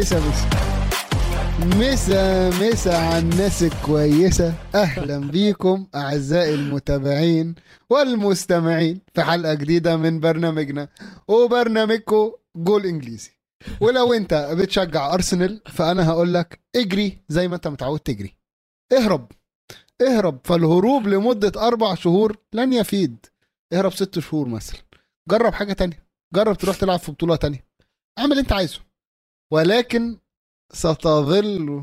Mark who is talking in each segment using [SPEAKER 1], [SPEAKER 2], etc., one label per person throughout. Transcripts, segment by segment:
[SPEAKER 1] مسا مسا مسا مسا على الناس الكويسة أهلا بيكم أعزائي المتابعين والمستمعين في حلقة جديدة من برنامجنا وبرنامجكم جول إنجليزي ولو أنت بتشجع أرسنال فأنا هقول لك اجري زي ما أنت متعود تجري اهرب اهرب فالهروب لمدة أربع شهور لن يفيد اهرب ست شهور مثلا جرب حاجة تانية جرب تروح تلعب في بطولة تانية اعمل اللي انت عايزه ولكن ستظل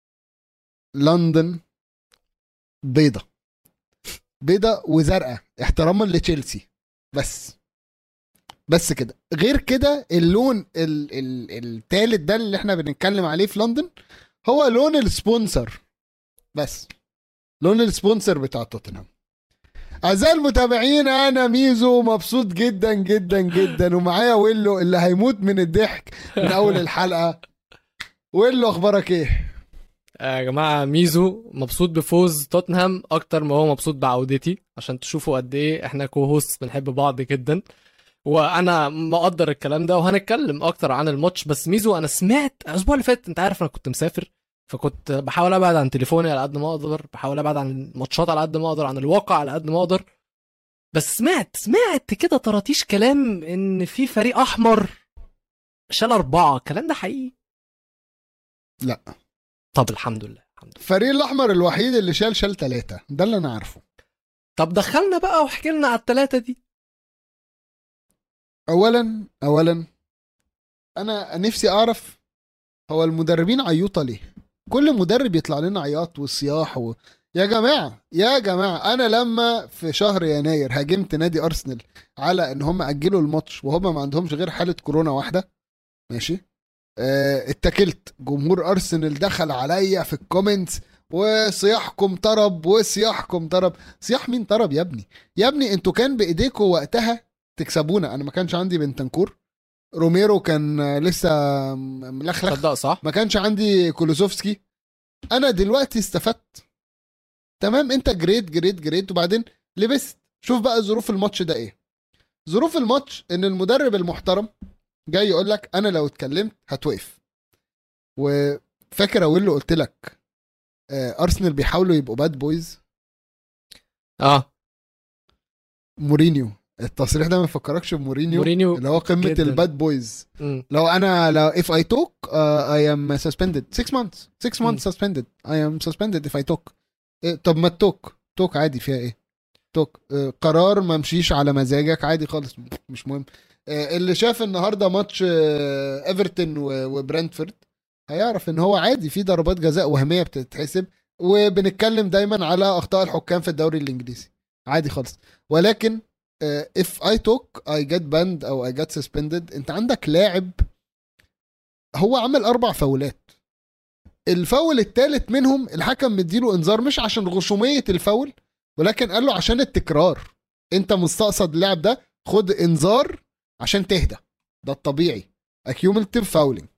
[SPEAKER 1] لندن بيضة بيضة وزرقاء احتراما لتشيلسي بس بس كده غير كده اللون ال ال التالت ده اللي احنا بنتكلم عليه في لندن هو لون السبونسر بس لون السبونسر بتاع توتنهام اعزائي المتابعين انا ميزو مبسوط جدا جدا جدا ومعايا ويلو اللي هيموت من الضحك من اول الحلقه ويلو اخبارك ايه
[SPEAKER 2] يا جماعه ميزو مبسوط بفوز توتنهام اكتر ما هو مبسوط بعودتي عشان تشوفوا قد ايه احنا كوهوست بنحب بعض جدا وانا مقدر الكلام ده وهنتكلم اكتر عن الماتش بس ميزو انا سمعت الاسبوع اللي فات انت عارف انا كنت مسافر فكنت بحاول ابعد عن تليفوني على قد ما اقدر بحاول ابعد عن الماتشات على قد ما اقدر عن الواقع على قد ما اقدر بس سمعت سمعت كده طراطيش كلام ان في فريق احمر شال اربعه الكلام ده حقيقي
[SPEAKER 1] لا
[SPEAKER 2] طب الحمد لله الحمد لله
[SPEAKER 1] الفريق الاحمر الوحيد اللي شال شال ثلاثة ده اللي انا عارفه
[SPEAKER 2] طب دخلنا بقى واحكي لنا على الثلاثه دي
[SPEAKER 1] اولا اولا انا نفسي اعرف هو المدربين عيوطه ليه كل مدرب يطلع لنا عياط وصياح و... يا جماعه يا جماعه انا لما في شهر يناير هاجمت نادي ارسنال على ان هم اجلوا الماتش وهم ما عندهمش غير حاله كورونا واحده ماشي اه اتكلت جمهور ارسنال دخل عليا في الكومنتس وصياحكم طرب وصياحكم طرب صياح مين طرب يا ابني يا ابني انتوا كان بايديكم وقتها تكسبونا انا ما كانش عندي بنتنكور روميرو كان لسه ملخلخ
[SPEAKER 2] تصدق صح
[SPEAKER 1] ما كانش عندي كولوزوفسكي انا دلوقتي استفدت تمام انت جريد جريد جريد وبعدين لبست شوف بقى ظروف الماتش ده ايه ظروف الماتش ان المدرب المحترم جاي يقول لك انا لو اتكلمت هتوقف وفاكر اقول قلت لك آه، ارسنال بيحاولوا يبقوا باد بويز
[SPEAKER 2] اه
[SPEAKER 1] مورينيو التصريح ده ما يفكركش بمورينيو
[SPEAKER 2] مورينيو
[SPEAKER 1] اللي هو قمه
[SPEAKER 2] جداً.
[SPEAKER 1] الباد بويز
[SPEAKER 2] مم.
[SPEAKER 1] لو انا لو if I talk uh, I am suspended 6 months 6
[SPEAKER 2] مم.
[SPEAKER 1] months suspended I am suspended if I talk إيه طب ما توك توك عادي فيها ايه توك آه، قرار ما مشيش على مزاجك عادي خالص مش مهم آه، اللي شاف النهارده ماتش آه، ايفرتون و- وبرنتفورد هيعرف ان هو عادي في ضربات جزاء وهميه بتتحسب وبنتكلم دايما على اخطاء الحكام في الدوري الانجليزي عادي خالص ولكن آه، if I talk I get banned او I get suspended انت عندك لاعب هو عمل اربع فاولات الفاول الثالث منهم الحكم مديله انذار مش عشان غشوميه الفاول ولكن قال له عشان التكرار انت مستقصد اللاعب ده خد انذار عشان تهدى ده الطبيعي اكيوملتيف فاولينج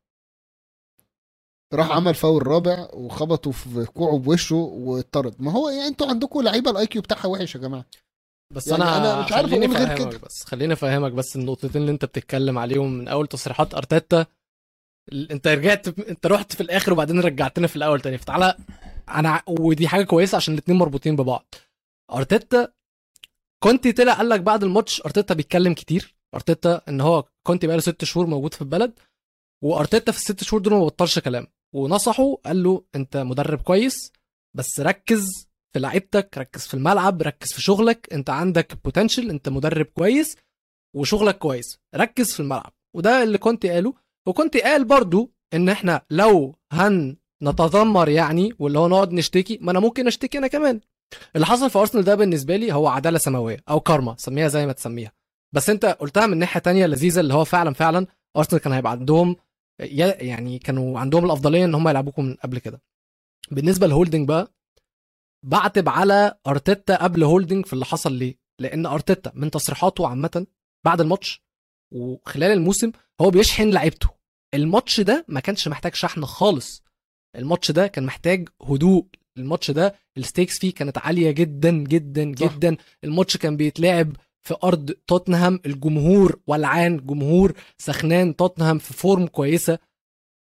[SPEAKER 1] راح عمل فاول رابع وخبطه في كوعه بوشه واتطرد ما هو يعني انتوا عندكم لعيبه الاي كيو بتاعها وحش يا جماعه
[SPEAKER 2] بس
[SPEAKER 1] يعني
[SPEAKER 2] انا
[SPEAKER 1] أنا مش عارف
[SPEAKER 2] خليني
[SPEAKER 1] أقول غير
[SPEAKER 2] أفهمك
[SPEAKER 1] كده.
[SPEAKER 2] بس خليني افهمك بس النقطتين اللي انت بتتكلم عليهم من اول تصريحات ارتيتا ال- انت رجعت انت رحت في الاخر وبعدين رجعتنا في الاول تاني فتعالى انا ع- ودي حاجه كويسه عشان الاتنين مربوطين ببعض ارتيتا كونتي طلع قال لك بعد الماتش ارتيتا بيتكلم كتير ارتيتا ان هو كونتي بقاله ست شهور موجود في البلد وارتيتا في الست شهور دول ما بطلش كلام ونصحه قال له انت مدرب كويس بس ركز في لعيبتك ركز في الملعب ركز في شغلك انت عندك بوتنشال انت مدرب كويس وشغلك كويس ركز في الملعب وده اللي كنت قاله وكنت قال برضو ان احنا لو هن نتذمر يعني واللي هو نقعد نشتكي ما انا ممكن اشتكي انا كمان اللي حصل في ارسنال ده بالنسبه لي هو عداله سماويه او كارما سميها زي ما تسميها بس انت قلتها من ناحيه تانية لذيذه اللي هو فعلا فعلا ارسنال كان هيبقى عندهم يا- يعني كانوا عندهم الافضليه ان هم يلعبوكم من قبل كده بالنسبه لهولدنج بقى بعتب على ارتيتا قبل هولدنج في اللي حصل ليه لان ارتيتا من تصريحاته عامه بعد الماتش وخلال الموسم هو بيشحن لعيبته الماتش ده ما كانش محتاج شحن خالص الماتش ده كان محتاج هدوء الماتش ده الستيكس فيه كانت عاليه جدا جدا
[SPEAKER 1] صح.
[SPEAKER 2] جدا الماتش كان بيتلعب في ارض توتنهام الجمهور ولعان جمهور سخنان توتنهام في فورم كويسه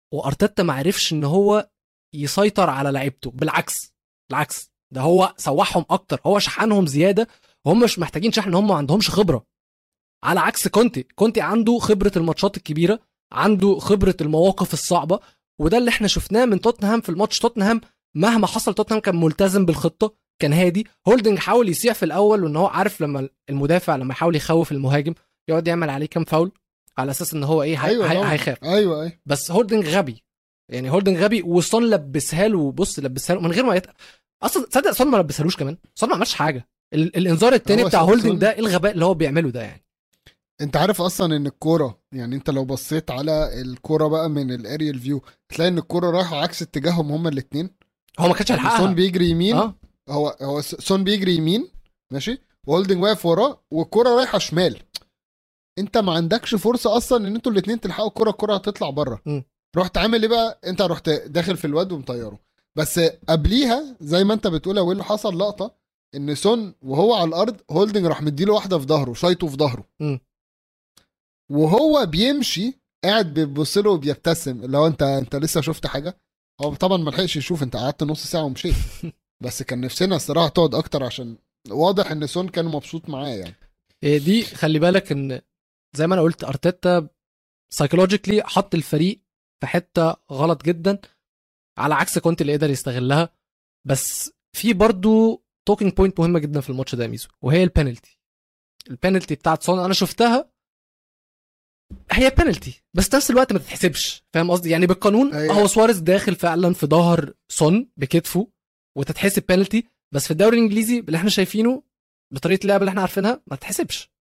[SPEAKER 2] وارتيتا ما عرفش ان هو يسيطر على لعيبته بالعكس بالعكس ده هو سوحهم اكتر هو شحنهم زياده وهم مش محتاجين شحن هم ما عندهمش خبره على عكس كونتي كونتي عنده خبره الماتشات الكبيره عنده خبره المواقف الصعبه وده اللي احنا شفناه من توتنهام في الماتش توتنهام مهما حصل توتنهام كان ملتزم بالخطه كان هادي هولدنج حاول يسيع في الاول وان هو عارف لما المدافع لما يحاول يخوف المهاجم يقعد يعمل عليه كام فاول على اساس ان هو ايه هي...
[SPEAKER 1] أيوة
[SPEAKER 2] هي...
[SPEAKER 1] طبعاً.
[SPEAKER 2] هيخاف
[SPEAKER 1] ايوه ايوه
[SPEAKER 2] بس هولدنج غبي يعني هولدنج غبي وصون لبسها له بص لبسها له من غير ما يت... اصلا تصدق صون ما لبسهالوش كمان صون ما عملش حاجه ال... الانذار التاني
[SPEAKER 1] هو
[SPEAKER 2] بتاع
[SPEAKER 1] صون-
[SPEAKER 2] هولدنج
[SPEAKER 1] صون-
[SPEAKER 2] ده ايه الغباء اللي هو بيعمله ده يعني
[SPEAKER 1] انت عارف اصلا ان الكوره يعني انت لو بصيت على الكوره بقى من الاريال فيو تلاقي ان الكوره رايحه عكس اتجاههم هما الاثنين
[SPEAKER 2] هو ما كانش
[SPEAKER 1] سون
[SPEAKER 2] هيلحقها
[SPEAKER 1] بيجري يمين
[SPEAKER 2] اه
[SPEAKER 1] هو هو س- سون بيجري يمين ماشي وهولدنج واقف وراه والكرة رايحه شمال انت ما عندكش فرصه اصلا ان انتوا الاثنين تلحقوا الكرة الكرة هتطلع بره
[SPEAKER 2] م.
[SPEAKER 1] رحت عامل ايه بقى انت رحت داخل في الواد ومطيره بس قبليها زي ما انت بتقول يا ويلو حصل لقطه ان سون وهو على الارض هولدنج راح مديله واحده في ظهره شايطه في ظهره
[SPEAKER 2] م.
[SPEAKER 1] وهو بيمشي قاعد بيبص له وبيبتسم اللي هو انت انت لسه شفت حاجه هو طبعا ما لحقش يشوف انت قعدت نص ساعه ومشيت بس كان نفسنا الصراحه تقعد اكتر عشان واضح ان سون كان مبسوط معاه يعني
[SPEAKER 2] هي دي خلي بالك ان زي ما انا قلت ارتيتا سايكولوجيكلي حط الفريق في حته غلط جدا على عكس كونتي اللي قدر يستغلها بس في برضو توكينج بوينت مهمه جدا في الماتش ده يا ميزو وهي البينالتي البينالتي بتاعت سون انا شفتها هي بينالتي بس في نفس الوقت ما تتحسبش فاهم قصدي يعني بالقانون
[SPEAKER 1] هي-
[SPEAKER 2] هو سواريز داخل فعلا في ظهر سون بكتفه وتتحسب بينالتي بس في الدوري الانجليزي اللي احنا شايفينه بطريقه اللعب اللي احنا عارفينها ما تتحسبش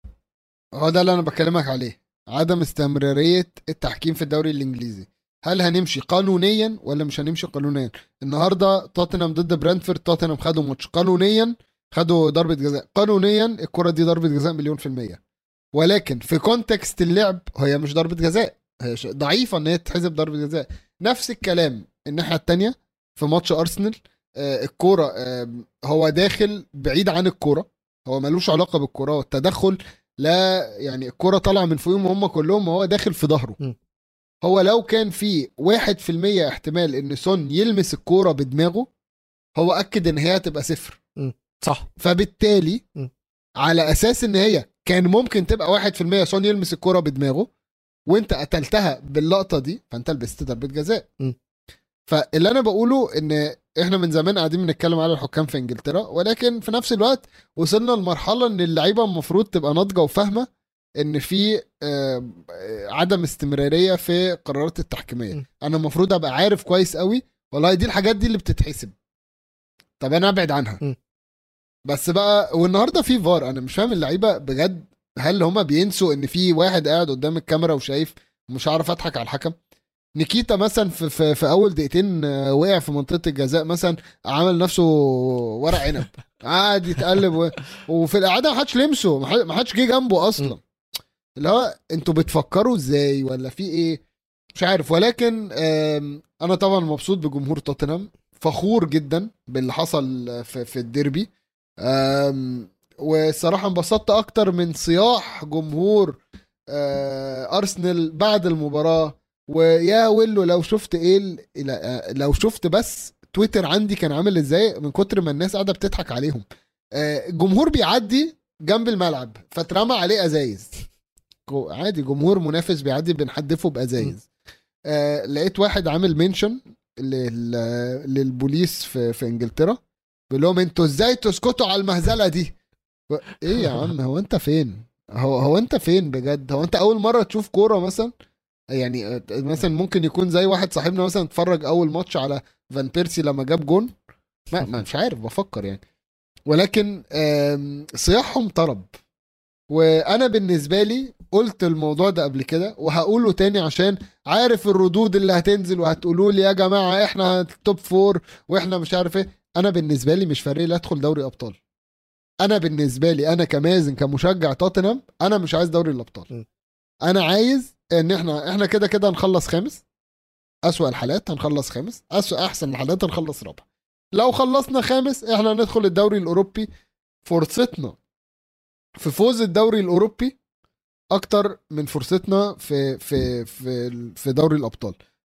[SPEAKER 1] هو ده اللي انا بكلمك عليه عدم استمراريه التحكيم في الدوري الانجليزي هل هنمشي قانونيا ولا مش هنمشي قانونيا النهارده توتنهام ضد برنتفورد توتنهام خدوا ماتش قانونيا خدوا ضربه جزاء قانونيا الكره دي ضربه جزاء مليون في الميه ولكن في كونتكست اللعب هي مش ضربه جزاء هي ش- ضعيفه ان هي تتحسب ضربه جزاء نفس الكلام الناحيه الثانيه في ماتش ارسنال آه الكوره آه هو داخل بعيد عن الكوره هو ملوش علاقه بالكوره والتدخل لا يعني الكرة طالعة من فوقهم هم كلهم وهو داخل في ظهره
[SPEAKER 2] م.
[SPEAKER 1] هو لو كان في واحد في المية احتمال ان سون يلمس الكورة بدماغه هو اكد ان هي هتبقى صفر
[SPEAKER 2] صح
[SPEAKER 1] فبالتالي
[SPEAKER 2] م.
[SPEAKER 1] على اساس ان هي كان ممكن تبقى واحد في المية سون يلمس الكورة بدماغه وانت قتلتها باللقطة دي فانت لبست ضربة جزاء
[SPEAKER 2] م.
[SPEAKER 1] فاللي انا بقوله ان احنا من زمان قاعدين بنتكلم على الحكام في انجلترا ولكن في نفس الوقت وصلنا لمرحله ان اللعيبه المفروض تبقى ناضجه وفاهمه ان في آه، آه، عدم استمراريه في قرارات
[SPEAKER 2] م.
[SPEAKER 1] التحكيميه انا المفروض ابقى عارف كويس قوي والله دي الحاجات دي اللي بتتحسب طب انا ابعد عنها
[SPEAKER 2] م.
[SPEAKER 1] بس بقى والنهارده في فار انا مش فاهم اللعيبه بجد هل هما بينسوا ان في واحد قاعد قدام الكاميرا وشايف مش هعرف اضحك على الحكم نيكيتا مثلا في, في, في اول دقيقتين آه، وقع في منطقه الجزاء مثلا عمل نفسه ورق عنب قعد يتقلب و... وفي القعده ما حدش لمسه ما حد- ما حدش جه جنبه اصلا اللي هو انتوا بتفكروا ازاي ولا في ايه مش عارف ولكن آم، انا طبعا مبسوط بجمهور توتنهام فخور جدا باللي حصل في, في الديربي آم، والصراحه انبسطت اكتر من صياح جمهور آه، ارسنال بعد المباراه ويا ويلو لو شفت ايه ال- لا- لو شفت بس تويتر عندي كان عامل ازاي من كتر ما الناس قاعده بتضحك عليهم آه، الجمهور بيعدي جنب الملعب فاترمى عليه ازايز جو- عادي جمهور منافس بيعدي بنحدفه بازايز آه لقيت واحد عامل منشن لل- للبوليس في, في انجلترا بيقول لهم انتوا ازاي تسكتوا على المهزله دي و- ايه يا عم هو انت فين هو هو انت فين بجد هو انت اول مره تشوف كوره مثلا يعني آه، مثلا ممكن يكون زي واحد صاحبنا مثلا اتفرج اول ماتش على فان بيرسي لما جاب جون ما, ما مش عارف بفكر يعني ولكن آم، صياحهم طرب وانا بالنسبه لي قلت الموضوع ده قبل كده وهقوله تاني عشان عارف الردود اللي هتنزل وهتقولوا لي يا جماعه احنا توب فور واحنا مش عارف ايه انا بالنسبه لي مش فارق لي ادخل دوري ابطال انا بالنسبه لي انا كمازن كمشجع توتنهام انا مش عايز دوري
[SPEAKER 2] م.
[SPEAKER 1] الابطال انا عايز ان احنا احنا كده كده هنخلص خامس اسوأ الحالات هنخلص خامس اسوأ احسن الحالات هنخلص رابع لو خلصنا خامس احنا هندخل الدوري الاوروبي فرصتنا في فوز الدوري الاوروبي اكتر من فرصتنا في في في في دوري الابطال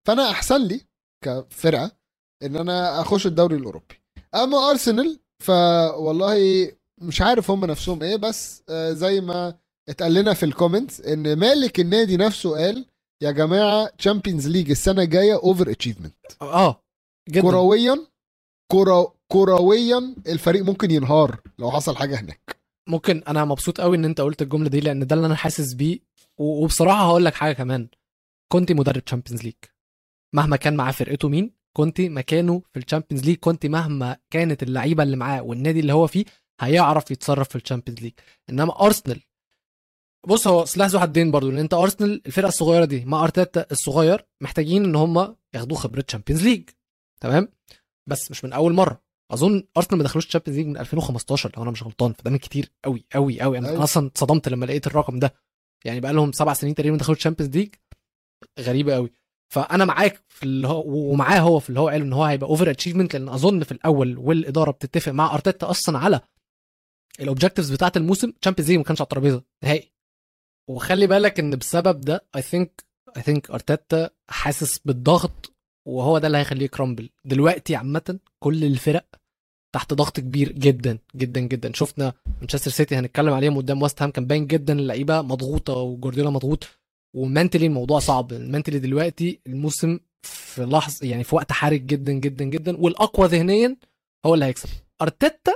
[SPEAKER 1] فانا احسن لي كفرقه ان انا اخش الدوري الاوروبي اما ارسنال فوالله مش عارف هم نفسهم ايه بس آه، زي ما اتقال لنا في الكومنتس ان مالك النادي نفسه قال يا جماعه تشامبيونز ليج السنه الجايه اوفر اتشيفمنت
[SPEAKER 2] اه جدا
[SPEAKER 1] كرويا كرو كرويا الفريق ممكن ينهار لو حصل حاجه هناك
[SPEAKER 2] ممكن انا مبسوط قوي ان انت قلت الجمله دي لان ده اللي انا حاسس بيه و- وبصراحه هقول لك حاجه كمان كنت مدرب تشامبيونز ليج مهما كان معاه فرقته مين كنت مكانه في الشامبيونز ليج كنت مهما كانت اللعيبه اللي معاه والنادي اللي هو فيه هيعرف يتصرف في الشامبيونز ليج انما ارسنال بص هو سلاح ذو حدين برضو لان انت ارسنال الفرقه الصغيره دي مع ارتيتا الصغير محتاجين ان هم ياخدوا خبره تشامبيونز ليج تمام بس مش من اول مره اظن ارسنال ما دخلوش تشامبيونز ليج من 2015 لو انا مش غلطان فده من كتير قوي قوي قوي انا
[SPEAKER 1] أيوة.
[SPEAKER 2] أنا اصلا اتصدمت لما لقيت الرقم ده يعني بقى لهم سبع سنين تقريبا ما دخلوش تشامبيونز ليج غريبه قوي فانا معاك في اللي هو ومعاه هو في اللي هو قال ان هو هيبقى اوفر اتشيفمنت لان اظن في الاول والاداره بتتفق مع ارتيتا اصلا على الاوبجكتيفز بتاعت الموسم تشامبيونز ليج ما كانش على الترابيزه نهائي وخلي بالك ان بسبب ده اي ثينك اي ثينك ارتيتا حاسس بالضغط وهو ده اللي هيخليه يكرامبل دلوقتي عامه كل الفرق تحت ضغط كبير جدا جدا جدا شفنا مانشستر سيتي هنتكلم عليهم قدام ويست هام كان باين جدا اللعيبه مضغوطه وجوارديولا مضغوط ومنتلي الموضوع صعب المنتلي دلوقتي الموسم في لحظه يعني في وقت حرج جدا جدا جدا والاقوى ذهنيا هو اللي هيكسب ارتيتا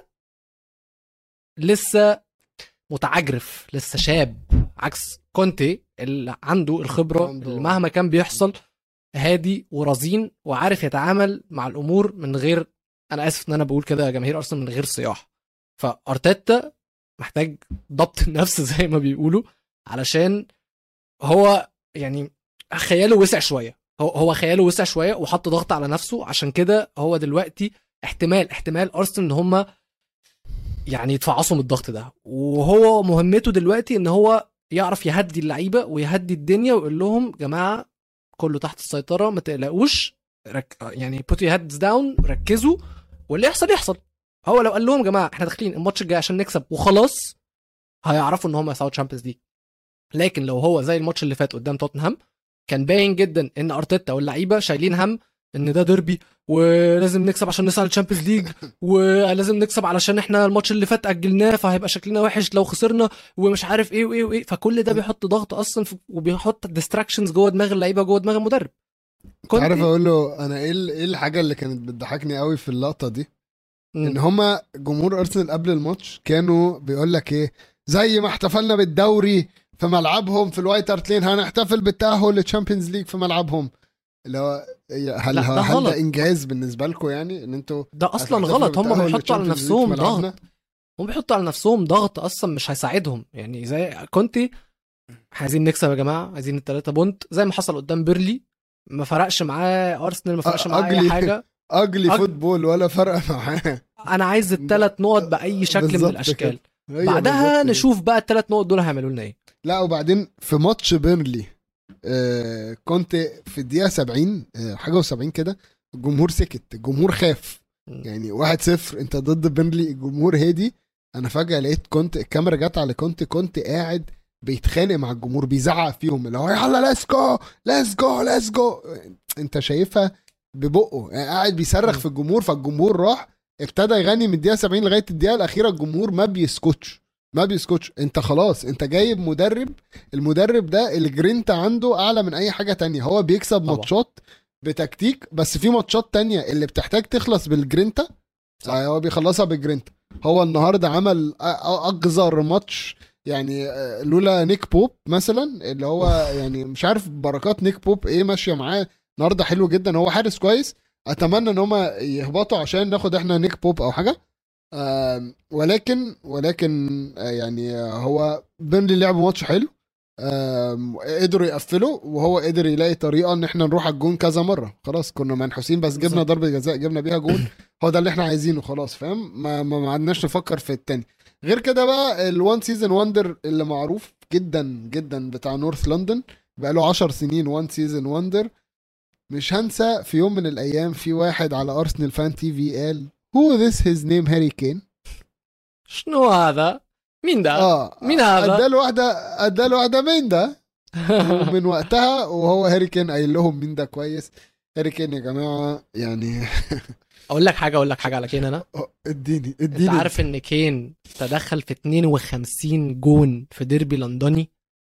[SPEAKER 2] لسه متعجرف لسه شاب عكس كونتي اللي عنده الخبره
[SPEAKER 1] عنده-
[SPEAKER 2] اللي مهما كان بيحصل هادي ورزين وعارف يتعامل مع الامور من غير انا اسف ان انا بقول كده يا جماهير ارسنال من غير صياح فارتيتا محتاج ضبط النفس زي ما بيقولوا علشان هو يعني خياله وسع شويه هو هو خياله وسع شويه وحط ضغط على نفسه عشان كده هو دلوقتي احتمال احتمال ارسنال ان هم يعني يتفعصوا من الضغط ده وهو مهمته دلوقتي ان هو يعرف يهدي اللعيبه ويهدي الدنيا ويقول لهم جماعه كله تحت السيطره ما تقلقوش رك... يعني put your heads down ركزوا واللي يحصل يحصل هو لو قال لهم يا جماعه احنا داخلين الماتش الجاي عشان نكسب وخلاص هيعرفوا ان هم يصعدوا تشامبيونز ليج لكن لو هو زي الماتش اللي فات قدام توتنهام كان باين جدا ان ارتيتا واللعيبه شايلين هم ان ده ديربي ولازم نكسب عشان نصعد الشامبيونز ليج ولازم نكسب علشان احنا الماتش اللي فات اجلناه فهيبقى شكلنا وحش لو خسرنا ومش عارف ايه وايه وايه فكل ده بيحط ضغط اصلا في وبيحط ديستراكشنز جوه دماغ اللعيبه جوه دماغ المدرب كنت
[SPEAKER 1] عارف اقول له انا ايه ال- ايه الحاجه اللي كانت بتضحكني قوي في اللقطه دي ان هما جمهور ارسنال قبل الماتش كانوا بيقول لك ايه زي ما احتفلنا بالدوري في ملعبهم في الوايت هارت لين هنحتفل بالتاهل للتشامبيونز ليج في ملعبهم اللي هو هل
[SPEAKER 2] لا، ده
[SPEAKER 1] هل
[SPEAKER 2] غلط.
[SPEAKER 1] ده انجاز بالنسبه لكم يعني ان انتوا
[SPEAKER 2] ده اصلا
[SPEAKER 1] هتحتفلوا
[SPEAKER 2] غلط هم
[SPEAKER 1] بالتأهل
[SPEAKER 2] بيحطوا على
[SPEAKER 1] للتشامبيونز ليج
[SPEAKER 2] نفسهم
[SPEAKER 1] في ملعبنا؟
[SPEAKER 2] ضغط هم بيحطوا على نفسهم ضغط اصلا مش هيساعدهم يعني زي كونتي عايزين نكسب يا جماعه عايزين الثلاثه بونت زي ما حصل قدام بيرلي ما فرقش معاه ارسنال ما فرقش معاه اي
[SPEAKER 1] أجلي.
[SPEAKER 2] حاجه
[SPEAKER 1] اجلي
[SPEAKER 2] أج-
[SPEAKER 1] فوتبول ولا فرق معاه
[SPEAKER 2] انا عايز الثلاث نقط باي شكل من
[SPEAKER 1] بالظبط
[SPEAKER 2] الاشكال
[SPEAKER 1] كده. هي
[SPEAKER 2] بعدها
[SPEAKER 1] بالظبط كده.
[SPEAKER 2] نشوف بقى الثلاث نقط دول هيعملوا لنا ايه
[SPEAKER 1] لا وبعدين في ماتش بيرنلي آه كنت في الدقيقه 70 آه حاجه و70 كده الجمهور سكت الجمهور خاف
[SPEAKER 2] مم.
[SPEAKER 1] يعني واحد صفر انت ضد بيرنلي الجمهور هادي انا فجاه لقيت كنت الكاميرا جت على كنت كنت قاعد بيتخانق مع الجمهور بيزعق فيهم اللي هو يلا ليتس جو ليتس جو ليتس جو انت شايفها ببقه يعني قاعد بيصرخ
[SPEAKER 2] مم.
[SPEAKER 1] في الجمهور فالجمهور راح ابتدى يغني من الدقيقه 70 لغايه الدقيقه الاخيره الجمهور ما بيسكتش ما بيسكتش انت خلاص انت جايب مدرب المدرب ده الجرينتا عنده اعلى من اي حاجه تانية هو بيكسب
[SPEAKER 2] طبعا.
[SPEAKER 1] ماتشات بتكتيك بس في ماتشات تانية اللي بتحتاج تخلص بالجرينتا
[SPEAKER 2] صح.
[SPEAKER 1] هو بيخلصها بالجرينتا هو النهارده عمل أ- أ- اقذر ماتش يعني آه، لولا نيك بوب مثلا اللي هو يعني مش عارف بركات نيك بوب ايه ماشيه معاه النهارده حلو جدا هو حارس كويس اتمنى ان هم يهبطوا عشان ناخد احنا نيك بوب او حاجه آم، ولكن ولكن آه، يعني آه، هو بيرنلي لعبوا ماتش حلو آم، قدروا يقفلوا وهو قدر يلاقي طريقه ان احنا نروح على الجون كذا مره خلاص كنا منحوسين بس جبنا
[SPEAKER 2] بالظبط.
[SPEAKER 1] ضربه جزاء جبنا بيها جون هو ده اللي احنا عايزينه خلاص فاهم ما ما ما عدناش نفكر في التاني غير كده بقى الوان سيزون وندر اللي معروف جدا جدا بتاع نورث لندن بقى له 10 سنين وان سيزون وندر مش هنسى في يوم من الايام في واحد على ارسنال فان تي في قال هو ذس هيز نيم هاري كين
[SPEAKER 2] شنو هذا مين ده
[SPEAKER 1] اه
[SPEAKER 2] مين هذا؟
[SPEAKER 1] اداله واحده اداله واحده مين ده ومن وقتها وهو هاري كين قايل لهم مين ده كويس هاري كين يا جماعه يعني
[SPEAKER 2] اقول لك حاجه اقول لك حاجه على كين انا
[SPEAKER 1] اديني اديني
[SPEAKER 2] انت عارف ان كين تدخل في 52 جون في ديربي لندني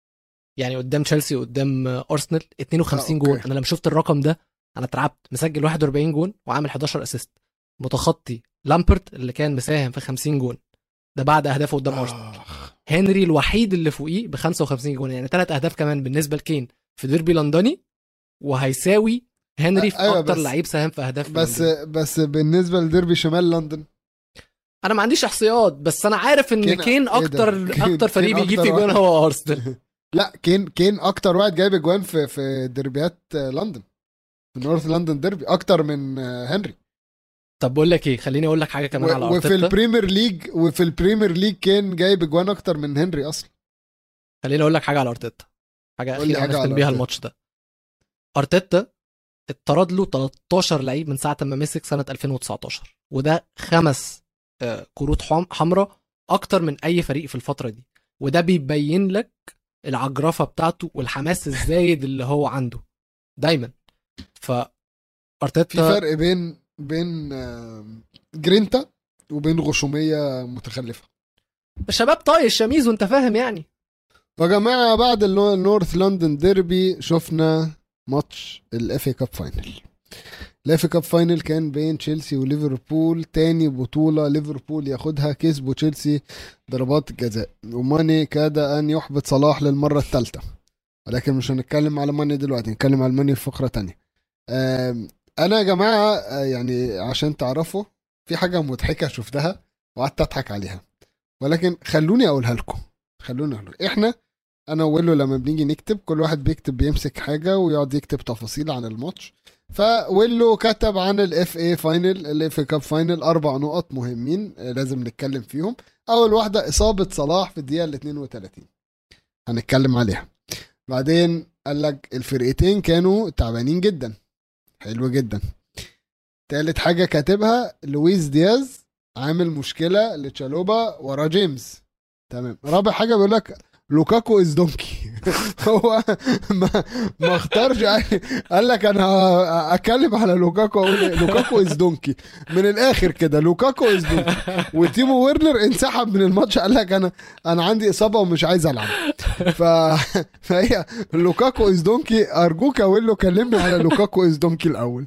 [SPEAKER 2] يعني قدام تشيلسي وقدام ارسنال 52
[SPEAKER 1] آه،
[SPEAKER 2] جون
[SPEAKER 1] أوكي.
[SPEAKER 2] انا لما شفت الرقم ده انا اترعبت مسجل 41 جون وعامل 11 اسيست متخطي لامبرت اللي كان مساهم في 50 جون ده بعد اهدافه قدام ارسنال
[SPEAKER 1] آخ.
[SPEAKER 2] هنري الوحيد اللي فوقيه ب 55 جون يعني ثلاث اهداف كمان بالنسبه لكين في ديربي لندني وهيساوي هنري في
[SPEAKER 1] أيوة
[SPEAKER 2] اكتر
[SPEAKER 1] بس-
[SPEAKER 2] لعيب ساهم في اهداف في
[SPEAKER 1] بس
[SPEAKER 2] لندن.
[SPEAKER 1] بس بالنسبه لديربي شمال لندن
[SPEAKER 2] انا ما عنديش احصائيات بس انا عارف ان
[SPEAKER 1] كين-
[SPEAKER 2] كين
[SPEAKER 1] إيه ده؟
[SPEAKER 2] اكتر
[SPEAKER 1] كين-
[SPEAKER 2] اكتر فريق
[SPEAKER 1] كين
[SPEAKER 2] بيجيب
[SPEAKER 1] أكتر
[SPEAKER 2] فيه جون
[SPEAKER 1] واحد.
[SPEAKER 2] هو ارسنال
[SPEAKER 1] لا كين كين اكتر واحد جايب اجوان في في ديربيات لندن في نورث لندن ديربي اكتر من هنري
[SPEAKER 2] طب بقول لك ايه خليني اقول لك حاجه كمان على
[SPEAKER 1] و- وفي
[SPEAKER 2] ارتيتا
[SPEAKER 1] البريمير ليج وفي البريمير ليج كين جايب اجوان اكتر من هنري اصلا
[SPEAKER 2] خليني اقول لك حاجه على ارتيتا حاجه
[SPEAKER 1] قول لي
[SPEAKER 2] اخيره
[SPEAKER 1] حاجة
[SPEAKER 2] نختم
[SPEAKER 1] على
[SPEAKER 2] بيها
[SPEAKER 1] أرتيتا.
[SPEAKER 2] الماتش ده ارتيتا اتطرد له 13 لعيب من ساعه ما مسك سنه 2019 وده خمس آه، كروت حم- حمراء اكتر من اي فريق في الفتره دي وده بيبين لك العجرفه بتاعته والحماس الزايد اللي هو عنده دايما ف
[SPEAKER 1] في
[SPEAKER 2] ارتيتا
[SPEAKER 1] فرق بين بين آم، جرينتا وبين غشوميه متخلفه
[SPEAKER 2] الشباب طايش شميز وانت فاهم يعني
[SPEAKER 1] يا جماعه بعد النو- النورث لندن ديربي شفنا ماتش الاف اي كاب فاينل الاف كاب فاينل كان بين تشيلسي وليفربول تاني بطولة ليفربول ياخدها كسبوا تشيلسي ضربات الجزاء وماني كاد ان يحبط صلاح للمرة الثالثة ولكن مش هنتكلم على ماني دلوقتي نتكلم على ماني في فقرة تانية آم، انا يا جماعة آه، يعني عشان تعرفوا في حاجة مضحكة شفتها وقعدت اضحك عليها ولكن خلوني اقولها لكم خلوني اقول احنا انا ويلو لما بنيجي نكتب كل واحد بيكتب بيمسك حاجة ويقعد يكتب تفاصيل عن الماتش فويلو كتب عن الاف اي فاينل الاف اي كاب فاينل اربع نقط مهمين آه، لازم نتكلم فيهم اول واحده اصابه صلاح في الدقيقه ال 32 هنتكلم عليها بعدين قال لك الفرقتين كانوا تعبانين جدا حلو جدا تالت حاجه كاتبها لويس دياز عامل مشكله لتشالوبا ورا جيمس تمام رابع حاجه بيقول لك لوكاكو از دونكي هو ما ما اختارش أي- قال لك انا اتكلم على لوكاكو اقول إيه؟ لوكاكو از دونكي من الاخر كده لوكاكو از دونكي وتيمو ويرنر انسحب من الماتش قال لك انا انا عندي اصابه ومش عايز العب ف... فهي لوكاكو از دونكي ارجوك يا ويلو كلمني على لوكاكو از دونكي الاول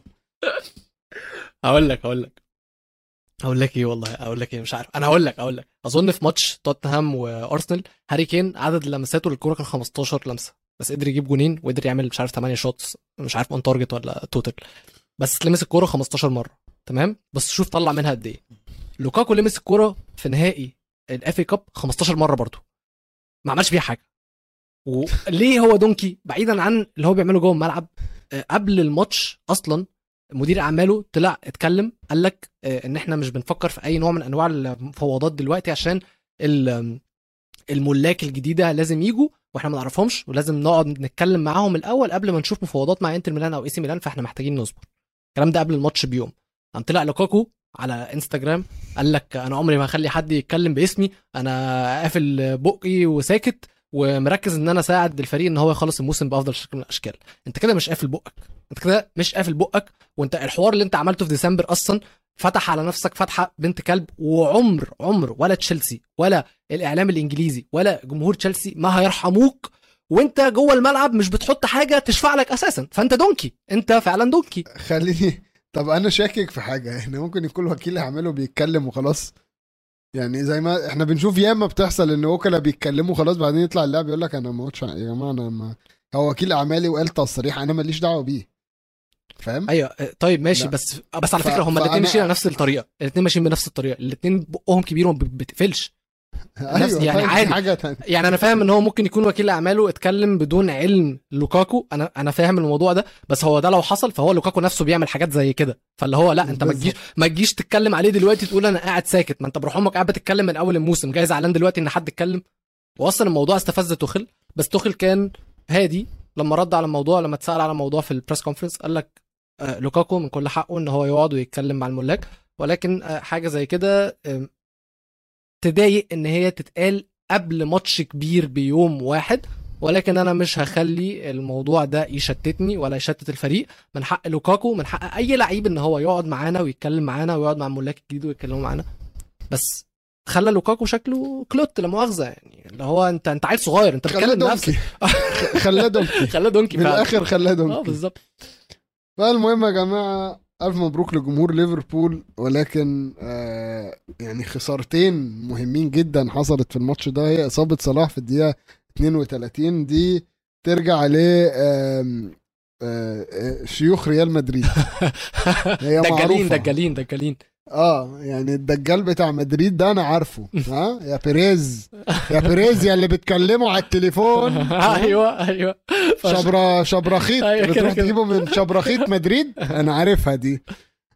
[SPEAKER 2] هقول لك هقول لك هقول لك ايه والله اقول لك ايه مش عارف انا هقول لك هقول لك اظن في ماتش توتنهام وارسنال هاري كين عدد لمساته للكوره كان 15 لمسه بس قدر يجيب جونين وقدر يعمل مش عارف 8 شوتس مش عارف اون تارجت ولا توتال بس لمس الكوره 15 مره تمام بس شوف طلع منها قد ايه لوكاكو لمس الكوره في نهائي الاف اي كاب 15 مره برضه ما عملش فيها حاجه وليه هو دونكي بعيدا عن اللي هو بيعمله جوه الملعب آه، قبل الماتش اصلا مدير اعماله طلع اتكلم قال لك آه، ان احنا مش بنفكر في اي نوع من انواع المفاوضات دلوقتي عشان ال- الملاك الجديده لازم يجوا واحنا ما نعرفهمش ولازم نقعد نتكلم معاهم الاول قبل ما نشوف مفاوضات مع انتر ميلان او اي سي ميلان فاحنا محتاجين نصبر الكلام ده قبل الماتش بيوم قام طلع لوكاكو على انستجرام قال لك انا عمري ما هخلي حد يتكلم باسمي انا قافل بقي وساكت ومركز ان انا اساعد الفريق ان هو يخلص الموسم بافضل شكل من الاشكال انت كده مش قافل بقك انت كده مش قافل بقك وانت الحوار اللي انت عملته في ديسمبر اصلا فتح على نفسك فتحه بنت كلب وعمر عمر ولا تشيلسي ولا الاعلام الانجليزي ولا جمهور تشيلسي ما هيرحموك وانت جوه الملعب مش بتحط حاجه تشفع لك اساسا فانت دونكي انت فعلا دونكي
[SPEAKER 1] خليني طب انا شاكك في حاجه احنا ممكن يكون وكيل اعماله بيتكلم وخلاص يعني زي ما احنا بنشوف ياما بتحصل ان وكلاء بيتكلموا خلاص بعدين يطلع اللاعب يقول لك انا ما قلتش يا جماعه انا ما هو وكيل اعمالي وقال تصريح انا ماليش دعوه بيه فاهم
[SPEAKER 2] ايوه اه، طيب ماشي
[SPEAKER 1] لا.
[SPEAKER 2] بس بس على
[SPEAKER 1] ف-
[SPEAKER 2] فكره هما الاثنين
[SPEAKER 1] فأنا-
[SPEAKER 2] ماشيين على نفس الطريقه الاثنين ماشيين بنفس الطريقه الاثنين بقهم كبير وما بتقفلش
[SPEAKER 1] ايوه
[SPEAKER 2] يعني
[SPEAKER 1] طيب، دي
[SPEAKER 2] عادي.
[SPEAKER 1] حاجه تانية
[SPEAKER 2] يعني انا فاهم ان هو ممكن يكون وكيل اعماله اتكلم بدون علم لوكاكو انا انا فاهم الموضوع ده بس هو ده لو حصل فهو لوكاكو نفسه بيعمل حاجات زي كده فاللي هو لا انت ما تجيش ما تجيش تتكلم عليه دلوقتي تقول انا قاعد ساكت ما انت بروح امك قاعد بتتكلم من اول الموسم جاي زعلان دلوقتي ان حد اتكلم واصلا الموضوع استفز توخل بس توخل كان هادي لما رد على الموضوع لما اتسال على الموضوع في البريس كونفرنس قال لك آه، لوكاكو من كل حقه ان هو يقعد ويتكلم مع الملاك ولكن آه، حاجه زي كده آم، تضايق ان هي تتقال قبل ماتش كبير بيوم واحد ولكن انا مش هخلي الموضوع ده يشتتني ولا يشتت الفريق من حق لوكاكو من حق اي لعيب ان هو يقعد معانا ويتكلم معانا ويقعد مع الملاك الجديد ويتكلموا معانا بس خلى لوكاكو شكله كلوت لا مؤاخذه يعني اللي هو انت انت عيل صغير انت
[SPEAKER 1] خلاه
[SPEAKER 2] بتكلم نفسك
[SPEAKER 1] دونكي خلاه دونكي
[SPEAKER 2] خلاه دونكي
[SPEAKER 1] من
[SPEAKER 2] فعلا.
[SPEAKER 1] الاخر خلاه
[SPEAKER 2] اه
[SPEAKER 1] دونكي
[SPEAKER 2] بالظبط
[SPEAKER 1] فالمهم يا جماعه الف مبروك لجمهور ليفربول ولكن آه يعني خسارتين مهمين جدا حصلت في الماتش ده هي اصابه صلاح في الدقيقه 32 دي ترجع ل آم، آه، آه، شيوخ ريال مدريد هي
[SPEAKER 2] دجالين
[SPEAKER 1] معروفة.
[SPEAKER 2] دجالين دجالين
[SPEAKER 1] اه يعني الدجال بتاع مدريد ده انا عارفه ها يا بيريز يا بيريز يا اللي بتكلموا على التليفون
[SPEAKER 2] ايوه ايوه فش-
[SPEAKER 1] شبرا شبرخيط
[SPEAKER 2] أيوة كده
[SPEAKER 1] بتروح
[SPEAKER 2] كده.
[SPEAKER 1] تجيبه من شبرخيط مدريد انا عارفها دي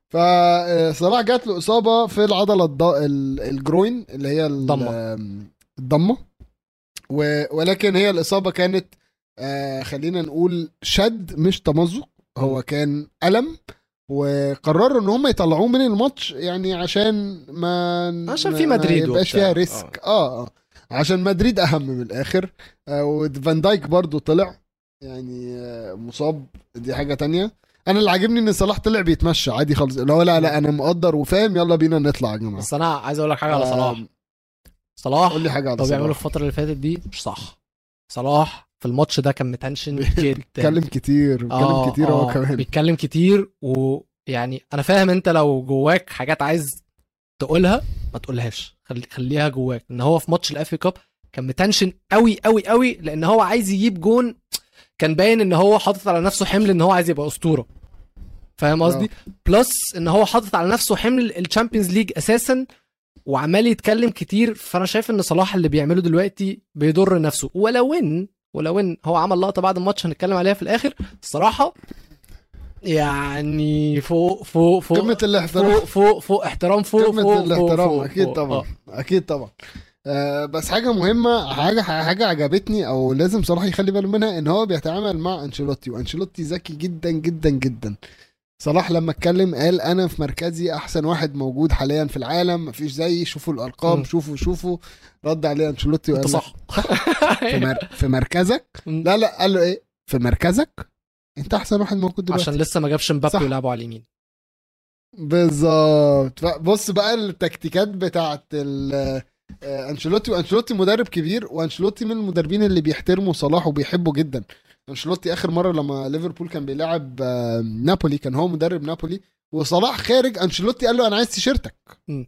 [SPEAKER 1] فصلاح جات له اصابه في العضله الض... ال- الجروين اللي هي ال-
[SPEAKER 2] الضمة.
[SPEAKER 1] الضمه و... ولكن هي الاصابه كانت آه خلينا نقول شد مش تمزق هو كان الم وقرروا ان هم يطلعوه من الماتش يعني عشان ما
[SPEAKER 2] عشان
[SPEAKER 1] ما-
[SPEAKER 2] في
[SPEAKER 1] ما
[SPEAKER 2] مدريد
[SPEAKER 1] يبقاش
[SPEAKER 2] وبتاع.
[SPEAKER 1] فيها ريسك اه اه عشان مدريد اهم من الاخر آه وفان دايك برضو طلع يعني آه مصاب دي حاجه تانية انا اللي عاجبني ان صلاح طلع بيتمشى عادي خالص اللي هو لا لا انا مقدر وفاهم يلا بينا نطلع يا جماعه
[SPEAKER 2] بس انا عايز اقول لك حاجه على صلاح
[SPEAKER 1] آم،
[SPEAKER 2] صلاح
[SPEAKER 1] قول لي حاجه على
[SPEAKER 2] هو بيعمله
[SPEAKER 1] صلاح
[SPEAKER 2] الفتره اللي فاتت دي مش صح صلاح في الماتش ده كان متنشن جدا
[SPEAKER 1] بيتكلم كتير بيتكلم
[SPEAKER 2] آه،
[SPEAKER 1] كتير هو
[SPEAKER 2] آه،
[SPEAKER 1] كمان
[SPEAKER 2] بيتكلم كتير ويعني انا فاهم انت لو جواك حاجات عايز تقولها ما تقولهاش خلي خليها جواك ان هو في ماتش الافي كاب كان متنشن قوي قوي قوي لان هو عايز يجيب جون كان باين ان هو حاطط على نفسه حمل ان هو عايز يبقى اسطوره فاهم قصدي بلس ان هو حاطط على نفسه حمل الشامبيونز ليج اساسا وعمال يتكلم كتير فانا شايف ان صلاح اللي بيعمله دلوقتي بيضر نفسه ولو ان ولو ان هو عمل لقطه بعد الماتش هنتكلم عليها في الاخر الصراحه يعني فوق فوق فوق
[SPEAKER 1] قمه الاحترام
[SPEAKER 2] فوق فوق فوق احترام فوق
[SPEAKER 1] قمه
[SPEAKER 2] فوق
[SPEAKER 1] الاحترام
[SPEAKER 2] فوق
[SPEAKER 1] اكيد
[SPEAKER 2] فوق.
[SPEAKER 1] طبعا
[SPEAKER 2] آه.
[SPEAKER 1] اكيد طبعا آه بس حاجه مهمه حاجه حاجه عجبتني او لازم صلاح يخلي باله منها ان هو بيتعامل مع انشيلوتي وانشيلوتي ذكي جدا جدا جدا صلاح لما اتكلم قال انا في مركزي احسن واحد موجود حاليا في العالم مفيش زيي شوفوا الارقام
[SPEAKER 2] مم.
[SPEAKER 1] شوفوا شوفوا رد عليه انشيلوتي
[SPEAKER 2] انت
[SPEAKER 1] وقال له
[SPEAKER 2] صح
[SPEAKER 1] في, مر... في مركزك لا لا قال له ايه في مركزك انت احسن واحد موجود دلوقتي
[SPEAKER 2] عشان لسه ما جابش
[SPEAKER 1] صح.
[SPEAKER 2] مبابي ويلعبوا على اليمين
[SPEAKER 1] بالظبط بص بقى التكتيكات بتاعت ال- آه، انشيلوتي وانشيلوتي مدرب كبير وانشيلوتي من المدربين اللي بيحترموا صلاح وبيحبوا جدا انشيلوتي اخر مره لما ليفربول كان بيلعب آه، نابولي كان هو مدرب نابولي وصلاح خارج انشيلوتي قال له انا عايز تيشيرتك
[SPEAKER 2] م.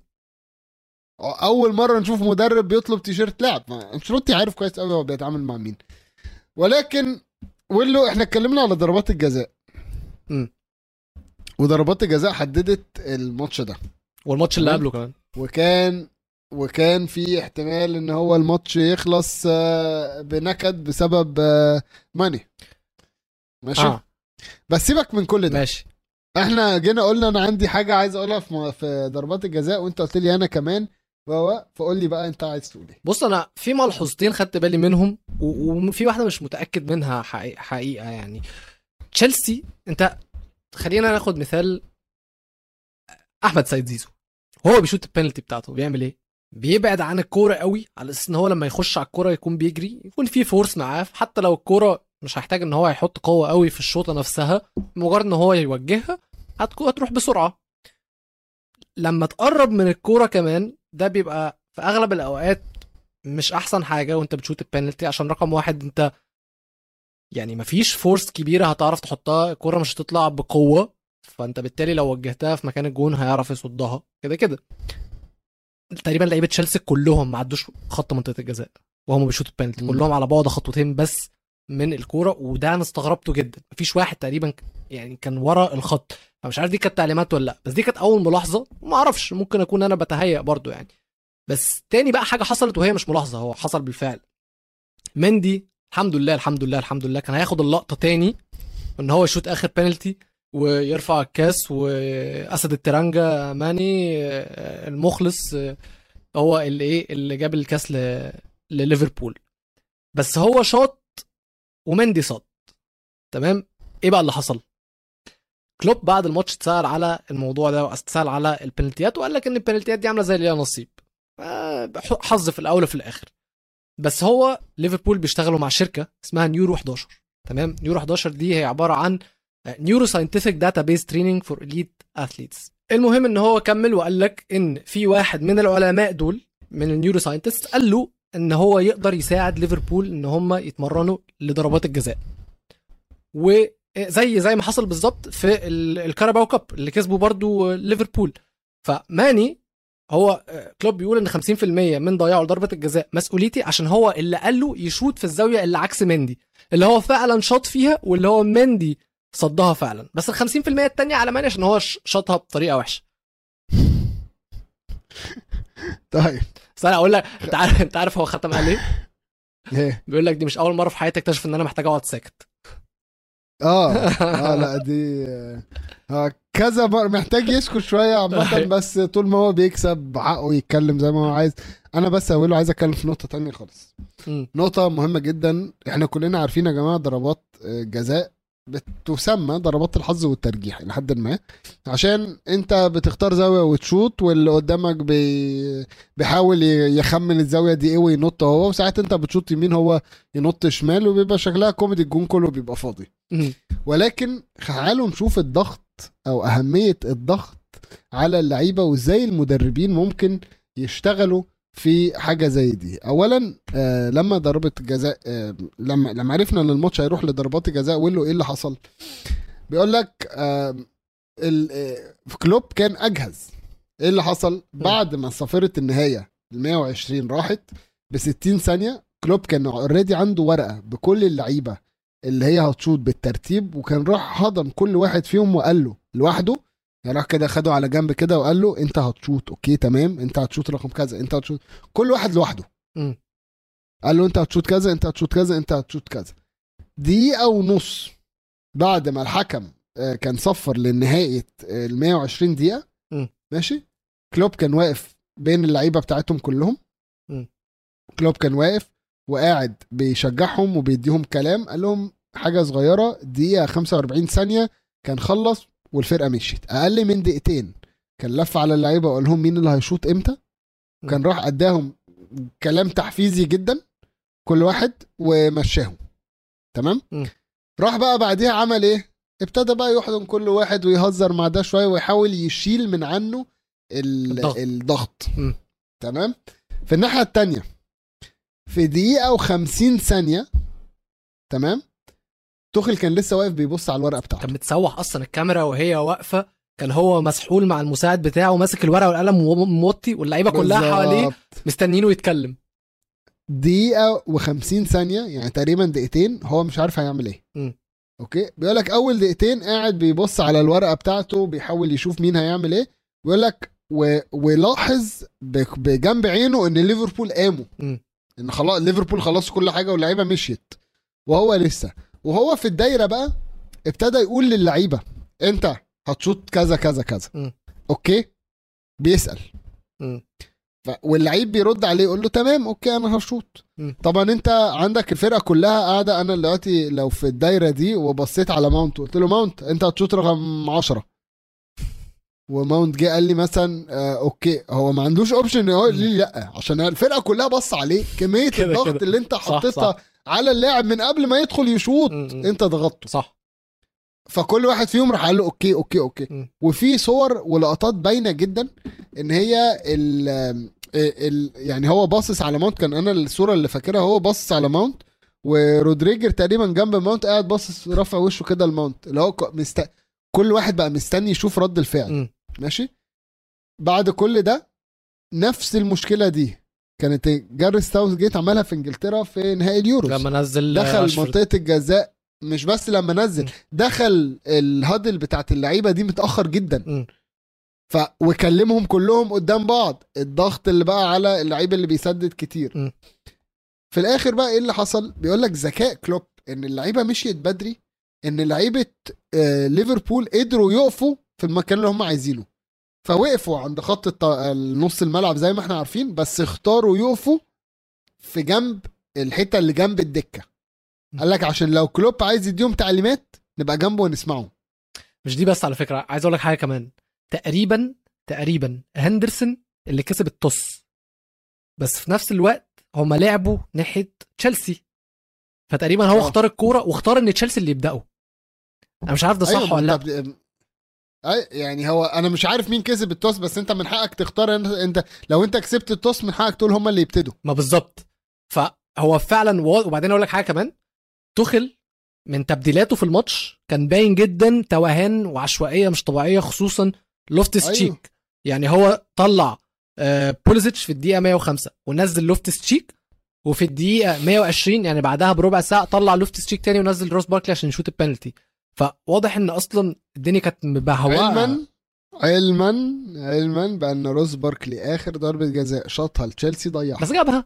[SPEAKER 1] اول مره نشوف مدرب بيطلب تيشيرت لاعب ما انشيلوتي عارف كويس قوي هو بيتعامل مع مين ولكن ولو احنا اتكلمنا على ضربات الجزاء
[SPEAKER 2] م.
[SPEAKER 1] وضربات الجزاء حددت الماتش ده
[SPEAKER 2] والماتش اللي
[SPEAKER 1] تمام.
[SPEAKER 2] قبله كمان
[SPEAKER 1] وكان وكان في احتمال ان هو الماتش يخلص آه، بنكد بسبب آه، ماني ماشي
[SPEAKER 2] اه
[SPEAKER 1] بس سيبك من كل ده
[SPEAKER 2] ماشي
[SPEAKER 1] احنا جينا قلنا انا عندي حاجه عايز اقولها في م- في ضربات الجزاء وانت قلت لي انا كمان فهو فقول لي بقى انت عايز تقول ايه
[SPEAKER 2] بص انا في ملحوظتين خدت بالي منهم و- وفي واحده مش متاكد منها حقيقة, حقيقه يعني تشيلسي انت خلينا ناخد مثال احمد سيد زيزو هو بيشوت البنالتي بتاعته بيعمل ايه بيبعد عن الكوره قوي على اساس ان هو لما يخش على الكوره يكون بيجري يكون في فورس معاه حتى لو الكوره مش هيحتاج ان هو يحط قوه قوي في الشوطه نفسها مجرد ان هو يوجهها هتكو- هتروح بسرعه لما تقرب من الكوره كمان ده بيبقى في اغلب الاوقات مش احسن حاجه وانت بتشوت البنالتي عشان رقم واحد انت يعني مفيش فورس كبيره هتعرف تحطها الكوره مش هتطلع بقوه فانت بالتالي لو وجهتها في مكان الجون هيعرف يصدها كده كده تقريبا لعيبه تشيلسي كلهم ما عدوش خط منطقه الجزاء وهم بيشوطوا البنالتي
[SPEAKER 1] مم.
[SPEAKER 2] كلهم على بعد خطوتين بس من الكوره وده انا استغربته جدا مفيش واحد تقريبا ك- يعني كان ورا الخط فمش عارف دي كانت تعليمات ولا لا بس دي كانت اول ملاحظه ما اعرفش ممكن اكون انا بتهيأ برضو يعني بس تاني بقى حاجه حصلت وهي مش ملاحظه هو حصل بالفعل مندي الحمد لله الحمد لله الحمد لله كان هياخد اللقطه تاني ان هو يشوط اخر بينالتي ويرفع الكاس واسد الترانجا ماني آه، المخلص آه، هو اللي ايه اللي جاب الكاس ل... لليفربول بس هو شاط ومندي صد تمام ايه بقى اللي حصل كلوب بعد الماتش اتسال على الموضوع ده واتسال على البنالتيات وقال لك ان البنالتيات دي عامله زي اللي ليها نصيب آه، حظ في الاول وفي الاخر بس هو ليفربول بيشتغلوا مع شركه اسمها نيورو 11 تمام نيورو 11 دي هي عباره عن نيورو ساينتفك داتا بيز تريننج فور اليت اثليتس المهم ان هو كمل وقال لك ان في واحد من العلماء دول من النيورو ساينتست قال له ان هو يقدر يساعد ليفربول ان هم يتمرنوا لضربات الجزاء وزي زي ما حصل بالظبط في ال- الكاراباو كاب اللي كسبوا برضو ليفربول فماني هو آه، كلوب بيقول ان 50% من ضياعه لضربه الجزاء مسؤوليتي عشان هو اللي قال له يشوط في الزاويه اللي عكس مندي اللي هو فعلا شاط فيها واللي هو مندي صدها فعلا بس ال 50% التانية على ماني عشان هو ش- شاطها بطريقه وحشه
[SPEAKER 1] طيب
[SPEAKER 2] بس انا اقول لك انت عارف انت عارف هو ختم قال ايه؟
[SPEAKER 1] ايه
[SPEAKER 2] بيقول لك دي مش اول مره في حياتي اكتشف ان انا محتاج اقعد ساكت
[SPEAKER 1] اه اه لا دي آه كذا مرة محتاج يسكت شوية عامة بس طول ما هو بيكسب حقه يتكلم زي ما هو عايز انا بس اقول له عايز اتكلم في نقطة تانية خالص
[SPEAKER 2] مم.
[SPEAKER 1] نقطة مهمة جدا احنا كلنا عارفين يا جماعة ضربات آه، جزاء بتسمى ضربات الحظ والترجيح لحد ما عشان انت بتختار زاوية وتشوط واللي قدامك بي... بيحاول ي- يخمن الزاوية دي ايه وينط هو وساعات انت بتشوط يمين هو ينط شمال وبيبقى شكلها كوميدي الجون كله بيبقى فاضي
[SPEAKER 2] مم.
[SPEAKER 1] ولكن تعالوا نشوف الضغط او اهميه الضغط على اللعيبه وازاي المدربين ممكن يشتغلوا في حاجه زي دي اولا آه لما ضربه جزاء آه لما لما عرفنا ان الماتش هيروح لضربات الجزاء وقول له ايه اللي حصل بيقول لك آه ال- آه، كلوب كان اجهز ايه اللي حصل بعد ما صافره النهايه ال 120 راحت ب 60 ثانيه كلوب كان اوريدي عنده ورقه بكل اللعيبه اللي هي هتشوط بالترتيب وكان راح حضن كل واحد فيهم وقال له لوحده يعني راح كده خده على جنب كده وقال له انت هتشوط اوكي تمام انت هتشوط رقم كذا انت هتشوط كل واحد لوحده
[SPEAKER 2] مم.
[SPEAKER 1] قال له انت هتشوط كذا انت هتشوط كذا انت هتشوط كذا دقيقة ونص بعد ما الحكم آه، كان صفر لنهاية ال 120 دقيقة
[SPEAKER 2] مم.
[SPEAKER 1] ماشي كلوب كان واقف بين اللعيبة بتاعتهم كلهم
[SPEAKER 2] مم.
[SPEAKER 1] كلوب كان واقف وقاعد بيشجعهم وبيديهم كلام قال لهم حاجة صغيرة دقيقة 45 ثانية كان خلص والفرقة مشيت أقل من دقيقتين كان لف على اللعيبة وقال لهم مين اللي هيشوط امتى كان راح اداهم كلام تحفيزي جدا كل واحد ومشاهم تمام
[SPEAKER 2] مم.
[SPEAKER 1] راح بقى بعديها عمل ايه ابتدى بقى يحضن كل واحد ويهزر مع ده شويه ويحاول يشيل من عنه ال-
[SPEAKER 2] الضغط.
[SPEAKER 1] الضغط
[SPEAKER 2] مم.
[SPEAKER 1] تمام في الناحيه التانية في دقيقه و50 ثانيه تمام توخل كان لسه واقف بيبص على الورقه بتاعته
[SPEAKER 2] كان متسوح اصلا الكاميرا وهي واقفه كان هو مسحول مع المساعد بتاعه ماسك الورقه والقلم وموطي واللعيبه كلها
[SPEAKER 1] بالظبط.
[SPEAKER 2] حواليه مستنيينه يتكلم
[SPEAKER 1] دقيقة و50 ثانية يعني تقريبا دقيقتين هو مش عارف هيعمل ايه
[SPEAKER 2] مم.
[SPEAKER 1] اوكي بيقول لك اول دقيقتين قاعد بيبص على الورقة بتاعته بيحاول يشوف مين هيعمل ايه بيقول لك و... ولاحظ ب... بجنب عينه ان ليفربول قاموا
[SPEAKER 2] مم.
[SPEAKER 1] ان خلاص ليفربول خلص كل حاجة واللعيبة مشيت وهو لسه وهو في الدايرة بقى ابتدى يقول للعيبة انت هتشوط كذا كذا كذا
[SPEAKER 2] مم.
[SPEAKER 1] اوكي بيسأل
[SPEAKER 2] مم.
[SPEAKER 1] ف... واللعيب بيرد عليه يقول له تمام اوكي انا هشوط
[SPEAKER 2] مم.
[SPEAKER 1] طبعا انت عندك الفرقه كلها قاعده انا دلوقتي لو في الدايره دي وبصيت على ماونت وقلت له ماونت انت هتشوط رقم 10 وماونت جه قال لي مثلا آه اوكي هو ما عندوش اوبشن يقول لي لا عشان الفرقه كلها بص عليه كميه
[SPEAKER 2] كده
[SPEAKER 1] الضغط
[SPEAKER 2] كده.
[SPEAKER 1] اللي انت
[SPEAKER 2] صح،
[SPEAKER 1] حطيتها على اللاعب من قبل ما يدخل يشوط
[SPEAKER 2] مم. مم.
[SPEAKER 1] انت ضغطته
[SPEAKER 2] صح
[SPEAKER 1] فكل واحد فيهم راح قال له اوكي اوكي اوكي
[SPEAKER 2] مم.
[SPEAKER 1] وفي صور ولقطات باينه جدا ان هي ال ال يعني هو باصص على ماونت كان انا الصوره اللي فاكرها هو باصص على ماونت ورودريجر تقريبا جنب ماونت قاعد باصص رافع وشه كده لماونت اللي هو ك- مست... كل واحد بقى مستني يشوف رد الفعل
[SPEAKER 2] مم.
[SPEAKER 1] ماشي بعد كل ده نفس المشكله دي كانت جاري ستاوث جيت عملها في انجلترا في نهائي اليوروز
[SPEAKER 2] لما نزل
[SPEAKER 1] دخل
[SPEAKER 2] راشفورد.
[SPEAKER 1] منطقه الجزاء مش بس لما نزل
[SPEAKER 2] م.
[SPEAKER 1] دخل الهدل بتاعت اللعيبه دي متاخر جدا
[SPEAKER 2] مم.
[SPEAKER 1] ف وكلمهم كلهم قدام بعض الضغط اللي بقى على اللعيب اللي بيسدد كتير
[SPEAKER 2] م.
[SPEAKER 1] في الاخر بقى ايه اللي حصل بيقول لك ذكاء كلوب ان اللعيبه مشيت بدري ان لعيبه آه، ليفربول قدروا يقفوا في المكان اللي هم عايزينه فوقفوا عند خط الط- نص الملعب زي ما احنا عارفين بس اختاروا يقفوا في جنب الحته اللي جنب الدكه قال لك عشان لو كلوب عايز يديهم تعليمات نبقى جنبه ونسمعه
[SPEAKER 2] مش دي بس على فكره عايز اقول لك حاجه كمان تقريبا تقريبا هندرسون اللي كسب التوس بس في نفس الوقت هم لعبوا ناحيه تشيلسي فتقريبا هو
[SPEAKER 1] آه.
[SPEAKER 2] اختار الكوره واختار ان تشيلسي اللي يبداوا انا مش عارف ده صح
[SPEAKER 1] أيوة،
[SPEAKER 2] ولا لا
[SPEAKER 1] طب- أي يعني هو انا مش عارف مين كسب التوس بس انت من حقك تختار انت, انت لو انت كسبت التوس من حقك تقول هما اللي يبتدوا
[SPEAKER 2] ما بالظبط فهو فعلا و... وبعدين اقول لك حاجه كمان تخل من تبديلاته في الماتش كان باين جدا توهان وعشوائيه مش طبيعيه خصوصا لوفتس
[SPEAKER 1] أيوه.
[SPEAKER 2] تشيك يعني هو طلع آه، بوليزيتش في الدقيقه 105 ونزل لوفتس تشيك وفي الدقيقه 120 يعني بعدها بربع ساعه طلع لوفتس تشيك تاني ونزل روس باركلي عشان يشوت البنالتي فواضح ان اصلا الدنيا كانت مبهواه
[SPEAKER 1] علما علما علما بان روز باركلي اخر ضربه جزاء شاطها لتشيلسي ضيعها
[SPEAKER 2] بس جابها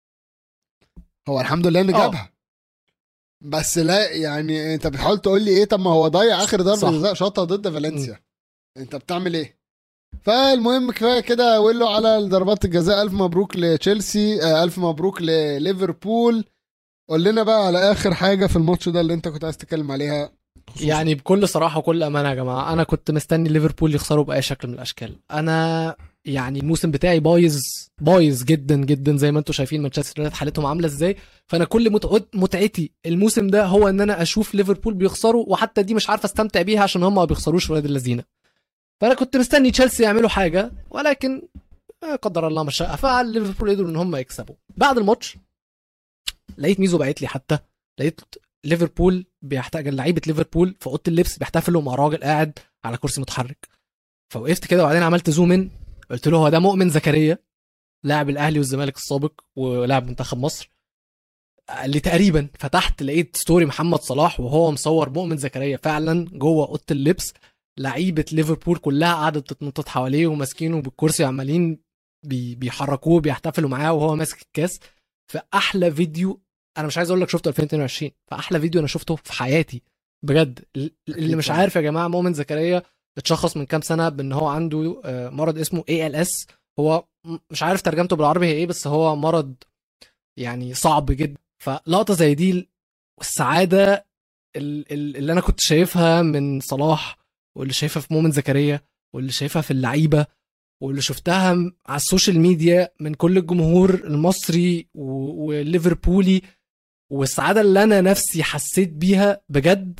[SPEAKER 1] هو الحمد لله انه
[SPEAKER 2] آه.
[SPEAKER 1] جابها بس لا يعني انت بتحاول تقول لي ايه طب ما هو ضيع اخر
[SPEAKER 2] صح.
[SPEAKER 1] ضربه جزاء شاطها ضد فالنسيا انت بتعمل ايه فالمهم كفايه كده ولوا على ضربات الجزاء الف مبروك لتشيلسي آه، الف مبروك لليفربول قول لنا بقى على اخر حاجه في الماتش ده اللي انت كنت عايز تتكلم عليها خصوصاً.
[SPEAKER 2] يعني بكل صراحه وكل امانه يا جماعه انا كنت مستني ليفربول يخسروا باي شكل من الاشكال انا يعني الموسم بتاعي بايظ بايظ جدا جدا زي ما انتم شايفين مانشستر يونايتد حالتهم عامله ازاي فانا كل متع- متعتي الموسم ده هو ان انا اشوف ليفربول بيخسروا وحتى دي مش عارف استمتع بيها عشان هم ما بيخسروش ولاد اللذينه فانا كنت مستني تشيلسي يعملوا حاجه ولكن آه، قدر الله ما شاء فعل ليفربول قدروا ان هم يكسبوا بعد الماتش لقيت ميزو بعت لي حتى لقيت ليفربول بيحتاج لعيبه ليفربول في اوضه اللبس بيحتفلوا مع راجل قاعد على كرسي متحرك فوقفت كده وبعدين عملت زوم ان قلت له هو ده مؤمن زكريا لاعب الاهلي والزمالك السابق ولاعب منتخب مصر قال لي تقريبا فتحت لقيت ستوري محمد صلاح وهو مصور مؤمن زكريا فعلا جوه اوضه اللبس لعيبه ليفربول كلها قاعده بتتنطط حواليه وماسكينه بالكرسي وعمالين بي بيحركوه بيحتفلوا معاه وهو ماسك الكاس فاحلى فيديو انا مش عايز اقول لك شفته 2022 فاحلى فيديو انا شفته في حياتي بجد اللي مش
[SPEAKER 1] طبعاً.
[SPEAKER 2] عارف يا جماعه مؤمن زكريا اتشخص من كام سنه بان هو عنده آه، مرض اسمه اي ال اس هو م- مش عارف ترجمته بالعربي هي ايه بس هو مرض يعني صعب جدا فلقطه زي دي السعاده ال- ال- اللي انا كنت شايفها من صلاح واللي شايفها في مؤمن زكريا واللي شايفها في اللعيبه واللي شفتها م- على السوشيال ميديا من كل الجمهور المصري و- والليفربولي والسعاده اللي انا نفسي حسيت بيها بجد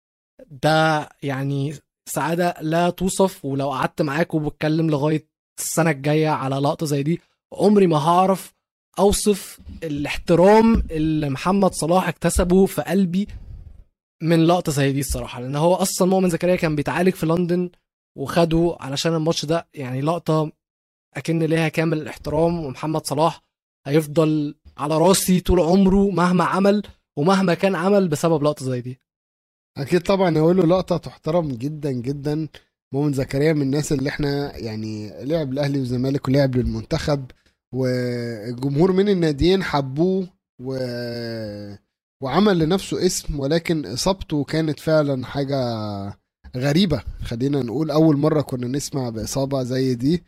[SPEAKER 2] ده يعني سعاده لا توصف ولو قعدت معاك وبتكلم لغايه السنه الجايه على لقطه زي دي عمري ما هعرف اوصف الاحترام اللي محمد صلاح اكتسبه في قلبي من لقطه زي دي الصراحه لان هو اصلا مؤمن زكريا كان بيتعالج في لندن وخده علشان الماتش ده يعني لقطه اكن ليها كامل الاحترام ومحمد صلاح هيفضل على راسي طول عمره مهما عمل ومهما كان عمل بسبب لقطه زي دي
[SPEAKER 1] اكيد طبعا هقول له لقطه تحترم جدا جدا مؤمن زكريا من الناس اللي احنا يعني لعب الاهلي والزمالك ولعب للمنتخب والجمهور من الناديين حبوه و... وعمل لنفسه اسم ولكن اصابته كانت فعلا حاجه غريبه خلينا نقول اول مره كنا نسمع باصابه زي دي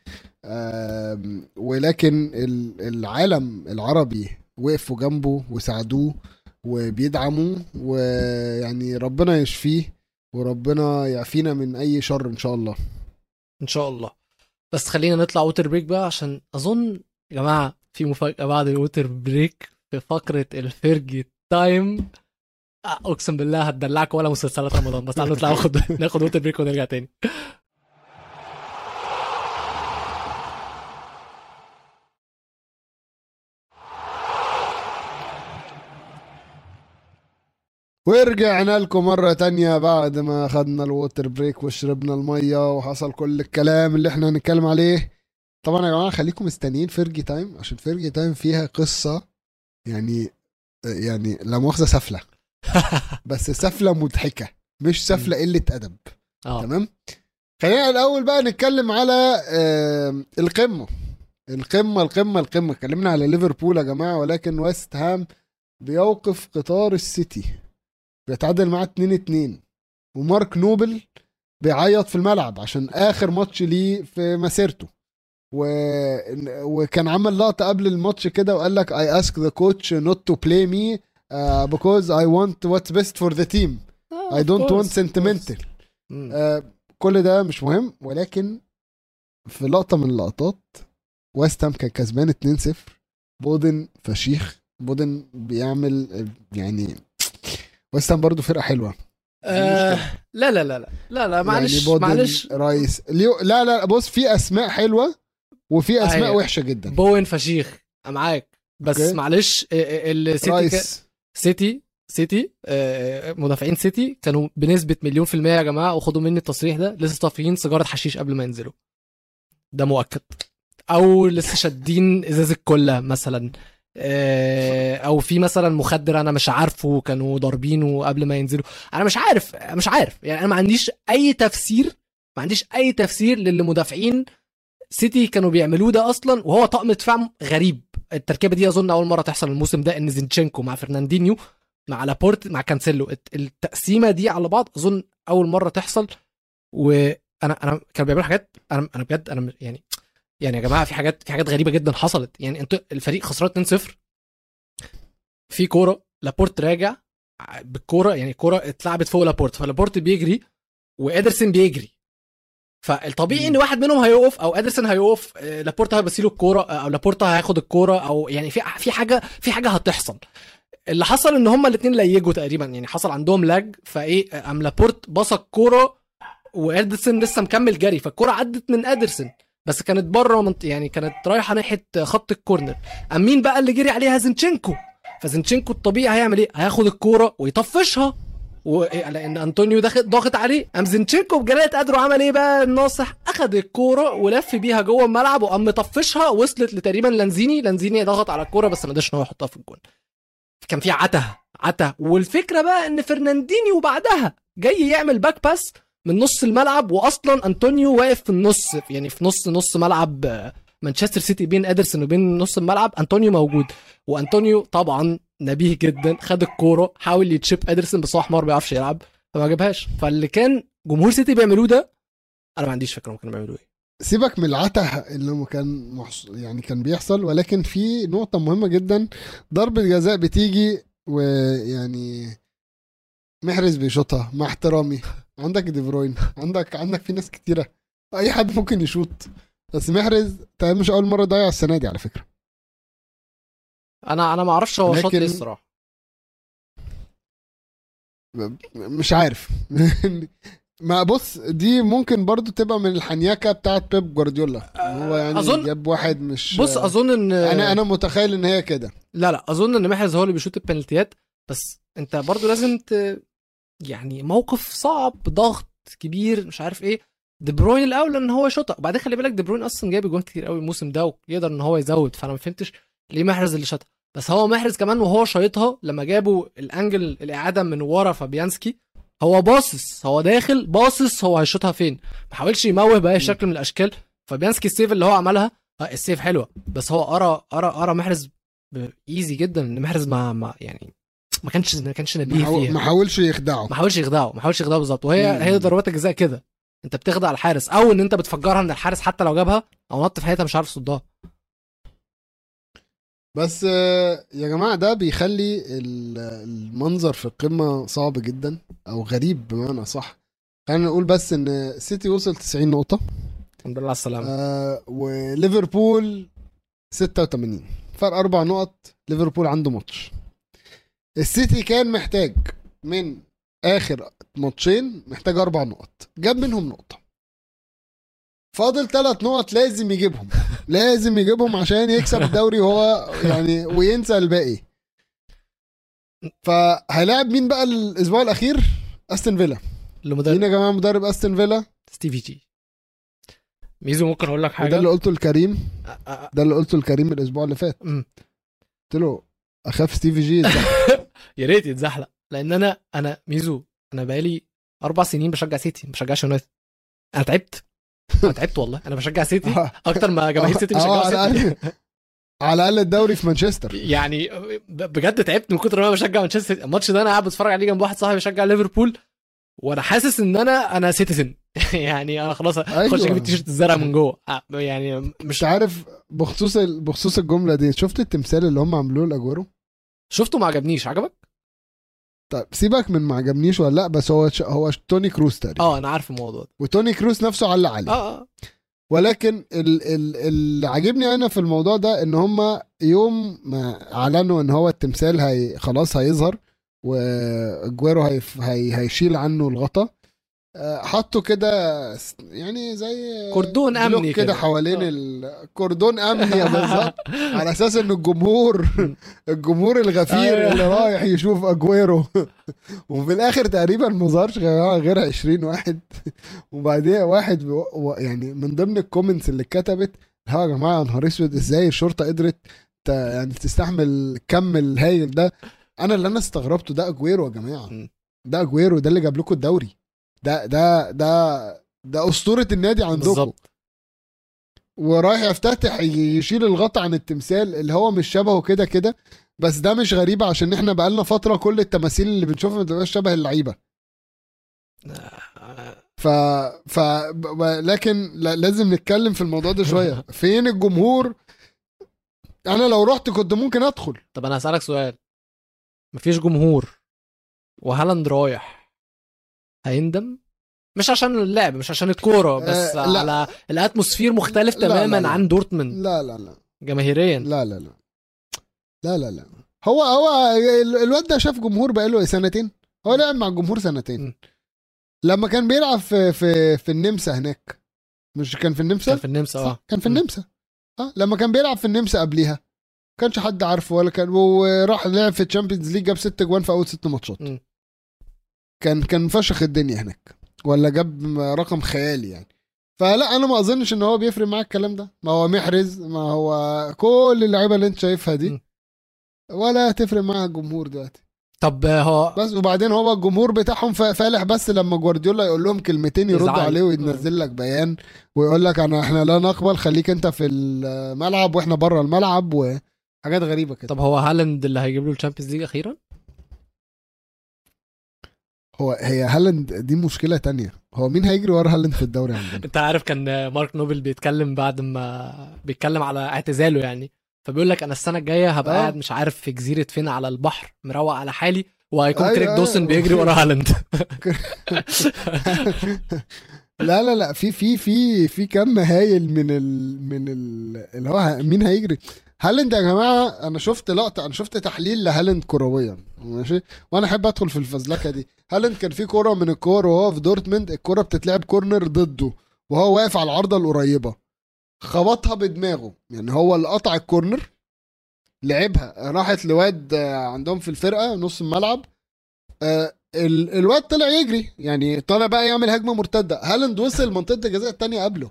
[SPEAKER 1] آم، ولكن ال- العالم العربي وقفوا جنبه وساعدوه وبيدعموه ويعني ربنا يشفيه وربنا يعفينا من اي شر ان شاء الله
[SPEAKER 2] ان شاء الله بس خلينا نطلع ووتر بريك بقى عشان اظن يا جماعه في مفاجاه بعد الووتر بريك في فقره الفرجي تايم آه، اقسم بالله هتدلعك ولا مسلسلات رمضان بس تعالوا نطلع ناخد ناخد ووتر بريك ونرجع تاني
[SPEAKER 1] ورجعنا لكم مرة تانية بعد ما خدنا الووتر بريك وشربنا المية وحصل كل الكلام اللي احنا هنتكلم عليه طبعا يا جماعة خليكم مستنيين فيرجي تايم عشان فيرجي تايم فيها قصة يعني يعني لا مؤاخذة سفلة بس سفلة مضحكة مش سفلة قلة أدب
[SPEAKER 2] اه
[SPEAKER 1] تمام خلينا الاول بقى نتكلم على آم، القمه القمه القمه القمه اتكلمنا على ليفربول يا جماعه ولكن ويست هام بيوقف قطار السيتي بيتعادل معاه 2 2 ومارك نوبل بيعيط في الملعب عشان اخر ماتش ليه في مسيرته و... وكان عمل لقطه قبل الماتش كده وقال لك I ask the coach not to play me uh, because I want what's best for the team I don't want sentimental
[SPEAKER 2] مم.
[SPEAKER 1] آه كل ده مش مهم ولكن في لقطه من اللقطات ويست هام كان كسبان 2-0 بودن فشيخ بودن بيعمل يعني ويست هام برضه فرقه حلوه
[SPEAKER 2] آه لا لا لا لا لا لا معلش
[SPEAKER 1] يعني بودن
[SPEAKER 2] معلش
[SPEAKER 1] رايس ليو لا لا بص في اسماء حلوه وفي اسماء
[SPEAKER 2] أيوة.
[SPEAKER 1] وحشه جدا
[SPEAKER 2] بوين فشيخ معاك بس
[SPEAKER 1] أوكي.
[SPEAKER 2] معلش آه، آه، السيتي كا-
[SPEAKER 1] رايس
[SPEAKER 2] سيتي سيتي آه، مدافعين سيتي كانوا بنسبه مليون في الميه يا جماعه وخدوا مني التصريح ده لسه طافيين سيجاره حشيش قبل ما ينزلوا ده مؤكد او لسه شادين ازاز الكله مثلا آه، او في مثلا مخدر انا مش عارفه كانوا ضاربينه قبل ما ينزلوا انا مش عارف مش عارف يعني انا ما عنديش اي تفسير ما عنديش اي تفسير للي مدافعين سيتي كانوا بيعملوه ده اصلا وهو طقم دفاع غريب التركيبه دي اظن اول مره تحصل الموسم ده ان زينشينكو مع فرناندينيو مع لابورت مع كانسيلو الت- التقسيمه دي على بعض اظن اول مره تحصل وانا انا كانوا بيعملوا حاجات انا انا بجد انا م- يعني يعني يا جماعه في حاجات في حاجات غريبه جدا حصلت يعني انت الفريق خسران 2-0 في كوره لابورت راجع ع- بالكوره يعني الكوره اتلعبت فوق لابورت فلابورت بيجري وادرسن بيجري فالطبيعي ان واحد منهم هيقف او ادرسن هيقف آه، لابورتا هيبصي له الكوره آه، او لابورتا هياخد الكوره او يعني في في حاجه في حاجه هتحصل اللي حصل ان هما الاثنين ليجوا تقريبا يعني حصل عندهم لاج فايه آه، ام لابورت بص الكوره وادرسن لسه مكمل جري فالكوره عدت من ادرسن بس كانت بره منط... يعني كانت رايحه ناحيه خط الكورنر ام مين بقى اللي جري عليها زينشينكو فزينشينكو الطبيعي هيعمل ايه هياخد الكوره ويطفشها و... لان انطونيو داخل ضاغط عليه ام زينشينكو بجلاله قدره عمل ايه بقى الناصح اخد الكوره ولف بيها جوه الملعب وقام مطفشها وصلت لتقريبا لانزيني لانزيني ضغط على الكوره بس ما قدرش ان هو يحطها في الجون كان في عته عته والفكره بقى ان فرناندينيو بعدها جاي يعمل باك باس من نص الملعب واصلا انطونيو واقف في النص يعني في نص نص ملعب آه، مانشستر سيتي بين ادرسون وبين نص الملعب انطونيو موجود وانطونيو طبعا نبيه جدا خد الكوره حاول يتشيب ادرسون بس هو حمار ما بيعرفش يلعب فما جابهاش فاللي كان جمهور سيتي بيعملوه ده انا ما عنديش فكره هم كانوا بيعملوا ايه
[SPEAKER 1] سيبك من العته اللي هو كان محص... يعني كان بيحصل ولكن في نقطة مهمة جدا ضربة جزاء بتيجي ويعني محرز بيشوطها مع احترامي عندك دي بروين عندك عندك في ناس كتيرة اي حد ممكن يشوط بس محرز تقريبا مش اول مرة يضيع السنة دي على فكرة
[SPEAKER 2] انا انا ما اعرفش هو شاط
[SPEAKER 1] لكن-
[SPEAKER 2] ايه الصراحه
[SPEAKER 1] مش عارف ما بص دي ممكن برضو تبقى من الحنيكة بتاعت بيب جوارديولا هو يعني
[SPEAKER 2] أظن-
[SPEAKER 1] جاب واحد مش
[SPEAKER 2] بص اظن ان
[SPEAKER 1] انا انا متخيل ان هي كده
[SPEAKER 2] لا لا اظن ان محرز هو اللي بيشوط البنالتيات بس انت برضو لازم ت... يعني موقف صعب ضغط كبير مش عارف ايه دي بروين الاولى ان هو يشوطها وبعدين خلي بالك دي بروين اصلا جايب جوان كتير قوي الموسم ده ويقدر ان هو يزود فانا ما فهمتش ليه محرز اللي شاطها بس هو محرز كمان وهو شايطها لما جابوا الانجل الاعاده من ورا فابيانسكي هو باصص هو داخل باصص هو هيشوطها فين ما حاولش يموه باي شكل من الاشكال فابيانسكي السيف اللي هو عملها آه، السيف حلوه بس هو قرا قرا قرا محرز ايزي جدا ان محرز ما, ما يعني ما كانش ما كانش
[SPEAKER 1] ما
[SPEAKER 2] نبيه
[SPEAKER 1] حاول-
[SPEAKER 2] فيها
[SPEAKER 1] ما حاولش يخدعه
[SPEAKER 2] ما حاولش يخدعه ما حاولش يخدعه بالظبط وهي
[SPEAKER 1] مم.
[SPEAKER 2] هي ضربات الجزاء كده انت بتخدع الحارس او ان انت بتفجرها من الحارس حتى لو جابها او نط في حياتها مش عارف تصدها
[SPEAKER 1] بس آه، يا جماعه ده بيخلي ال- المنظر في القمه صعب جدا او غريب بمعنى صح خلينا نقول بس ان سيتي وصل 90 نقطه
[SPEAKER 2] الحمد لله على السلامه
[SPEAKER 1] آه وليفربول 86 فرق اربع نقط ليفربول عنده ماتش السيتي كان محتاج من اخر ماتشين محتاج اربع نقط جاب منهم نقطه فاضل ثلاث نقط لازم يجيبهم لازم يجيبهم عشان يكسب الدوري وهو يعني وينسى الباقي فهيلاعب مين بقى الاسبوع الاخير استون فيلا
[SPEAKER 2] اللي
[SPEAKER 1] مين
[SPEAKER 2] مدرب
[SPEAKER 1] يا جماعه مدرب استون فيلا
[SPEAKER 2] ستيفي جي ميزو ممكن اقول لك
[SPEAKER 1] وده
[SPEAKER 2] حاجه
[SPEAKER 1] اللي قلته لكريم
[SPEAKER 2] أ- أ-
[SPEAKER 1] ده اللي قلته لكريم الاسبوع اللي فات
[SPEAKER 2] أمم.
[SPEAKER 1] قلت له اخاف ستيفي جي يتزحلق.
[SPEAKER 2] يا ريت يتزحلق لان انا انا ميزو انا بقالي اربع سنين بشجع سيتي ما بشجعش يونايتد انا تعبت انا تعبت والله انا بشجع سيتي اكتر ما جماهير سيتي
[SPEAKER 1] آه،
[SPEAKER 2] بيشجعوا
[SPEAKER 1] على
[SPEAKER 2] سيتي
[SPEAKER 1] الأقل- على الاقل الدوري في مانشستر
[SPEAKER 2] يعني ب- بجد تعبت من كتر ما انا بشجع مانشستر سيتي. الماتش ده انا قاعد بتفرج عليه جنب واحد صاحبي بيشجع ليفربول وانا حاسس ان انا انا سيتيزن يعني انا خلاص اخش
[SPEAKER 1] أيوة.
[SPEAKER 2] اجيب التيشيرت الزرق من جوه آه، يعني
[SPEAKER 1] مش
[SPEAKER 2] مش
[SPEAKER 1] عارف بخصوص ال- بخصوص الجمله دي شفت التمثال اللي هم عملوه لاجويرو
[SPEAKER 2] شفته ما عجبنيش عجبك
[SPEAKER 1] طيب سيبك من ما عجبنيش ولا لا بس هو ش... هو ش- توني كروس تقريبا
[SPEAKER 2] اه انا عارف الموضوع ده
[SPEAKER 1] وتوني كروس نفسه علق عليه
[SPEAKER 2] اه اه
[SPEAKER 1] ولكن ال- ال- اللي عاجبني انا في الموضوع ده ان هم يوم ما اعلنوا ان هو التمثال هي خلاص هيظهر واجويرو هي هي هيشيل عنه الغطا آه، حطوا كده س- يعني زي
[SPEAKER 2] كردون
[SPEAKER 1] بلوك
[SPEAKER 2] أمني
[SPEAKER 1] كده
[SPEAKER 2] كده.
[SPEAKER 1] حوالين
[SPEAKER 2] آه.
[SPEAKER 1] الكردون امني بالظبط على اساس ان الجمهور الجمهور الغفير
[SPEAKER 2] أيوة.
[SPEAKER 1] اللي رايح يشوف اجويرو وفي الاخر تقريبا ما ظهرش غير غير 20 واحد وبعدين واحد بيو- و- يعني من ضمن الكومنتس اللي اتكتبت ها يا جماعه يا نهار اسود ازاي الشرطه قدرت ت- يعني تستحمل كم الهايل ده انا اللي انا استغربته ده اجويرو يا جماعه
[SPEAKER 2] م.
[SPEAKER 1] ده اجويرو ده اللي جاب لكم الدوري ده ده ده ده اسطوره النادي عندكم
[SPEAKER 2] بالظبط
[SPEAKER 1] ورايح يفتتح ي- يشيل الغطا عن التمثال اللي هو مش شبهه كده كده بس ده مش غريبة عشان احنا بقالنا فترة كل التماثيل اللي بنشوفها ما بتبقاش شبه اللعيبة ف ف ب- ب- لكن ل- لازم نتكلم في الموضوع ده شوية فين الجمهور انا لو رحت كنت ممكن ادخل
[SPEAKER 2] طب انا هسألك سؤال مفيش جمهور وهالاند رايح هيندم مش عشان اللعب مش عشان الكوره بس
[SPEAKER 1] آه، لا.
[SPEAKER 2] على الاتموسفير مختلف
[SPEAKER 1] لا، لا،
[SPEAKER 2] تماما
[SPEAKER 1] لا.
[SPEAKER 2] عن دورتموند
[SPEAKER 1] لا لا لا
[SPEAKER 2] جماهيريا
[SPEAKER 1] لا لا لا لا لا لا هو هو ال- الواد ده شاف جمهور بقاله سنتين هو لعب مع الجمهور سنتين
[SPEAKER 2] م.
[SPEAKER 1] لما كان بيلعب في في في النمسا هناك مش كان في النمسا
[SPEAKER 2] كان في النمسا اه
[SPEAKER 1] كان في
[SPEAKER 2] م.
[SPEAKER 1] النمسا اه لما كان بيلعب في النمسا قبليها كانش حد عارفه ولا كان وراح لعب في الشامبيونز ليج جاب ست جوان في اول ست ماتشات
[SPEAKER 2] م.
[SPEAKER 1] كان كان فشخ الدنيا هناك ولا جاب رقم خيالي يعني فلا انا ما اظنش ان هو بيفرق معاك الكلام ده ما هو محرز ما هو كل اللعيبه اللي انت شايفها
[SPEAKER 2] م.
[SPEAKER 1] دي ولا تفرق معاها الجمهور دلوقتي
[SPEAKER 2] طب هو
[SPEAKER 1] بس وبعدين هو الجمهور بتاعهم فا- فالح بس لما جوارديولا يقول لهم كلمتين يردوا
[SPEAKER 2] يزعل.
[SPEAKER 1] عليه وينزل لك بيان ويقول لك انا احنا لا نقبل خليك انت في الملعب واحنا بره الملعب وحاجات غريبه كده
[SPEAKER 2] طب هو هالاند اللي هيجيب له الشامبيونز ليج اخيرا
[SPEAKER 1] هو هي هالاند دي مشكله تانية هو مين هيجري ورا هالاند في الدوري عندنا
[SPEAKER 2] انت عارف كان مارك نوبل بيتكلم بعد ما بيتكلم على اعتزاله يعني فبيقول لك انا السنه الجايه هبقى
[SPEAKER 1] اه.
[SPEAKER 2] قاعد مش عارف في جزيره فين على البحر مروق على حالي وهيكون
[SPEAKER 1] ايوه،
[SPEAKER 2] كريك
[SPEAKER 1] ايوه.
[SPEAKER 2] دوسن بيجري ورا هالاند
[SPEAKER 1] لا لا لا في في في في كم هايل من ال من ال اللي هو ه- مين هيجري هالاند يا جماعه انا شفت لقطه انا شفت تحليل لهالاند كرويا ماشي وانا احب ادخل في الفزلكه دي هالاند كان في كوره من الكور وهو في دورتموند الكوره بتتلعب كورنر ضده وهو واقف على العارضه القريبه خبطها بدماغه يعني هو اللي قطع الكورنر لعبها راحت لواد آه، عندهم في الفرقه نص الملعب آه، ال- الواد طلع يجري يعني طلع بقى يعمل هجمه مرتده هالاند وصل منطقه الجزاء الثانيه قبله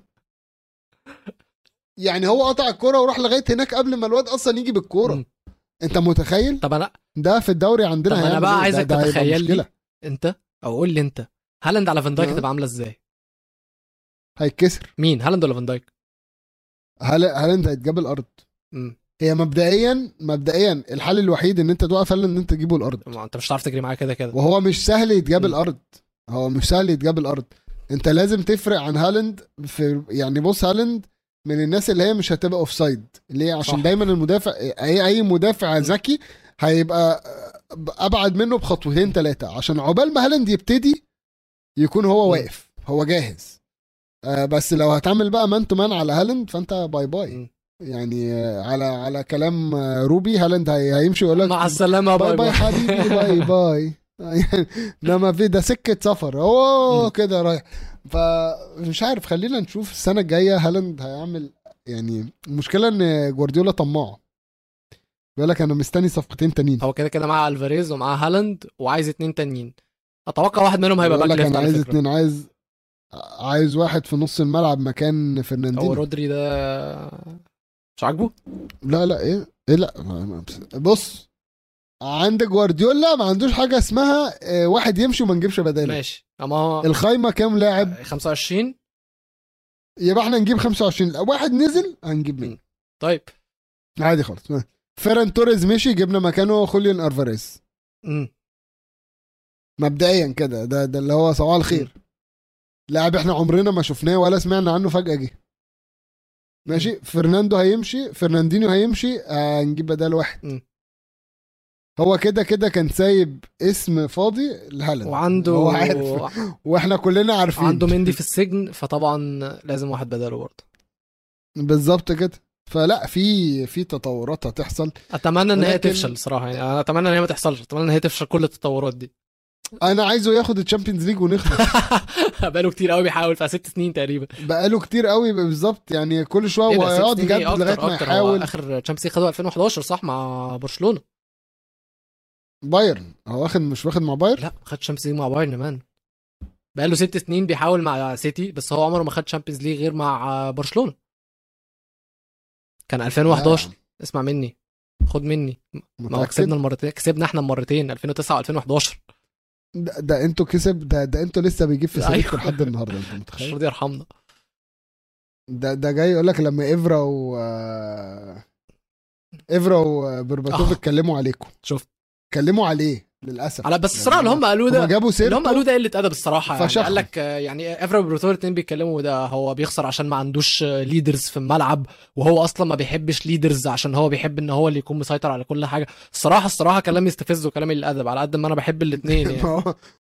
[SPEAKER 1] يعني هو قطع الكرة وراح لغايه هناك قبل ما الواد اصلا يجي بالكوره
[SPEAKER 2] مم.
[SPEAKER 1] انت متخيل
[SPEAKER 2] طب انا
[SPEAKER 1] ده في الدوري عندنا
[SPEAKER 2] طب انا
[SPEAKER 1] هيعمل
[SPEAKER 2] بقى
[SPEAKER 1] إيه؟
[SPEAKER 2] عايزك
[SPEAKER 1] ده- ده هيبقى
[SPEAKER 2] تتخيل لي
[SPEAKER 1] مشكلة.
[SPEAKER 2] انت او قول لي انت هالاند على فان دايك
[SPEAKER 1] اه.
[SPEAKER 2] هتبقى عامله ازاي
[SPEAKER 1] هيتكسر
[SPEAKER 2] مين هالاند ولا فان دايك
[SPEAKER 1] هال- هالاند هيتجاب الارض
[SPEAKER 2] مم.
[SPEAKER 1] هي مبدئيا مبدئيا الحل الوحيد ان انت توقف هالاند ان انت تجيبه الارض
[SPEAKER 2] ما انت مش هتعرف تجري معاه كده كده
[SPEAKER 1] وهو مش سهل يتجاب
[SPEAKER 2] مم.
[SPEAKER 1] الارض هو مش سهل يتجاب الارض انت لازم تفرق عن هالاند في يعني بص هالاند من الناس اللي هي مش هتبقى اوف سايد ليه عشان
[SPEAKER 2] صح.
[SPEAKER 1] دايما المدافع اي اي مدافع ذكي هيبقى ابعد منه بخطوتين ثلاثه عشان عقبال ما هالاند يبتدي يكون هو
[SPEAKER 2] مم.
[SPEAKER 1] واقف هو جاهز آه بس لو هتعمل بقى مان تو مان على هالاند فانت باي باي
[SPEAKER 2] مم.
[SPEAKER 1] يعني آه، على على كلام آه، روبي هالاند هي- هيمشي يقول لك
[SPEAKER 2] مع السلامه
[SPEAKER 1] باي باي حبيبي باي باي يعني انما في ده سكه سفر هو
[SPEAKER 2] مم.
[SPEAKER 1] كده رايح فمش عارف خلينا نشوف السنه الجايه هالاند هيعمل يعني المشكله ان جوارديولا طماع بيقول لك انا مستني صفقتين تانيين
[SPEAKER 2] هو كده كده معاه الفاريز ومعاه هالاند وعايز اتنين تانيين اتوقع واحد منهم هيبقى
[SPEAKER 1] بيقول
[SPEAKER 2] باك
[SPEAKER 1] لك
[SPEAKER 2] ليفت
[SPEAKER 1] انا
[SPEAKER 2] على
[SPEAKER 1] عايز
[SPEAKER 2] فكره
[SPEAKER 1] اتنين عايز عايز واحد في نص الملعب مكان
[SPEAKER 2] هو
[SPEAKER 1] فرناندينو
[SPEAKER 2] رودري ده مش عاجبه
[SPEAKER 1] لا لا ايه ايه لا ما- ما- بص عند جوارديولا ما عندوش حاجه اسمها آه، واحد يمشي وما نجيبش بداله
[SPEAKER 2] ماشي اما هو
[SPEAKER 1] القايمه كام لاعب
[SPEAKER 2] 25
[SPEAKER 1] يبقى احنا نجيب 25 لا، واحد نزل هنجيب مين
[SPEAKER 2] طيب
[SPEAKER 1] عادي خالص فيران توريز مشي جبنا مكانه خوليان ارفاريز
[SPEAKER 2] امم
[SPEAKER 1] مبدئيا كده ده ده اللي هو صباح الخير لاعب احنا عمرنا ما شفناه ولا سمعنا عنه فجأة جه ماشي فرناندو هيمشي فرناندينيو هيمشي هنجيب بدال واحد
[SPEAKER 2] مم.
[SPEAKER 1] هو كده كده كان سايب اسم فاضي لهالاند
[SPEAKER 2] وعنده
[SPEAKER 1] هو عارف واحنا كلنا عارفين
[SPEAKER 2] عنده مندي في السجن فطبعا لازم واحد بداله برضه
[SPEAKER 1] بالظبط كده فلا في في تطورات هتحصل
[SPEAKER 2] اتمنى ان هي
[SPEAKER 1] ولكن-
[SPEAKER 2] تفشل صراحه يعني انا اتمنى ان هي ما تحصلش اتمنى ان هي تفشل كل التطورات دي
[SPEAKER 1] انا عايزه ياخد الشامبيونز ليج ونخلص
[SPEAKER 2] بقاله كتير قوي بيحاول في ست سنين تقريبا
[SPEAKER 1] بقاله كتير قوي بالظبط يعني كل شويه
[SPEAKER 2] إيه
[SPEAKER 1] هو
[SPEAKER 2] ده، ست
[SPEAKER 1] هيقعد
[SPEAKER 2] سنين إيه؟
[SPEAKER 1] يجدد
[SPEAKER 2] أكتر-
[SPEAKER 1] لغايه ما
[SPEAKER 2] أكتر. هو
[SPEAKER 1] يحاول
[SPEAKER 2] اخر تشامبيونز ليج خدوه 2011 صح مع برشلونه
[SPEAKER 1] بايرن هو واخد مش واخد مع بايرن
[SPEAKER 2] لا ما خد تشامبيونز ليج مع بايرن مان بقاله ست سنين بيحاول مع سيتي بس هو عمره ما خد تشامبيونز ليج غير مع برشلونه كان 2011 اسمع مني خد مني ما هو
[SPEAKER 1] متأكد؟
[SPEAKER 2] كسبنا المرتين كسبنا احنا المرتين 2009 و2011
[SPEAKER 1] ده, ده انتوا كسب ده ده انتوا لسه بيجيب في
[SPEAKER 2] أيوة.
[SPEAKER 1] سيرتكم لحد النهارده انت متخيل
[SPEAKER 2] المفروض يرحمنا
[SPEAKER 1] ده ده جاي يقول لك لما افرا و آه، افرا وبرباتوف
[SPEAKER 2] آه.
[SPEAKER 1] اتكلموا عليكم
[SPEAKER 2] شفت
[SPEAKER 1] اتكلموا عليه للاسف
[SPEAKER 2] على بس الصراحه اللي هم قالوه
[SPEAKER 1] هم
[SPEAKER 2] ده
[SPEAKER 1] جابوا
[SPEAKER 2] اللي هم قالوه
[SPEAKER 1] سيرته
[SPEAKER 2] ده قله ادب الصراحه يعني
[SPEAKER 1] فشخهم.
[SPEAKER 2] قال لك آه، يعني افرا وبروتور الاتنين بيتكلموا ده هو بيخسر عشان ما عندوش ليدرز في الملعب وهو اصلا ما بيحبش ليدرز عشان هو بيحب ان هو اللي يكون مسيطر على كل حاجه الصراحه الصراحه كلام يستفز وكلام الادب على قد ما انا بحب الاثنين يعني
[SPEAKER 1] هو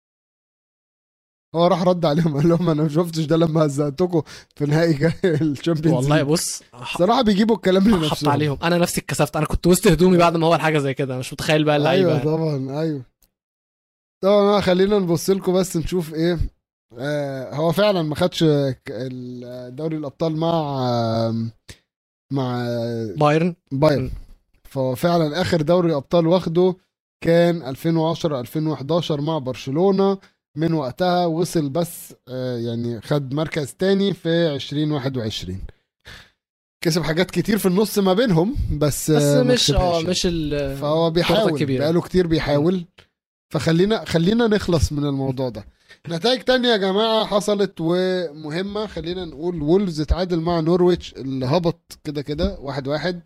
[SPEAKER 1] هو راح رد عليهم قال لهم انا ما شفتش ده لما هزقتكم في نهائي الشامبيونز
[SPEAKER 2] والله
[SPEAKER 1] ليج.
[SPEAKER 2] بص ح-
[SPEAKER 1] صراحه بيجيبوا الكلام
[SPEAKER 2] حط
[SPEAKER 1] لنفسهم
[SPEAKER 2] عليهم انا نفسي اتكسفت انا كنت وسط هدومي بعد ما هو حاجه زي كده مش متخيل بقى اللعيبه
[SPEAKER 1] ايوه
[SPEAKER 2] يعني.
[SPEAKER 1] طبعا ايوه طبعا بقى خلينا نبص لكم بس نشوف ايه آه هو فعلا ما خدش ك- ال- دوري الابطال مع آم، مع
[SPEAKER 2] بايرن
[SPEAKER 1] بايرن
[SPEAKER 2] م.
[SPEAKER 1] فهو فعلا اخر دوري ابطال واخده كان 2010 2011 مع برشلونه من وقتها وصل بس آه يعني خد مركز تاني في 2021 كسب حاجات كتير في النص ما بينهم بس
[SPEAKER 2] بس
[SPEAKER 1] آه، ما
[SPEAKER 2] مش اه
[SPEAKER 1] كسبهاش.
[SPEAKER 2] مش ال
[SPEAKER 1] فهو بيحاول
[SPEAKER 2] الكبيرة.
[SPEAKER 1] بقاله كتير بيحاول فخلينا خلينا نخلص من الموضوع ده نتائج تانية يا جماعة حصلت ومهمة خلينا نقول وولفز اتعادل مع نورويتش اللي هبط كده كده واحد واحد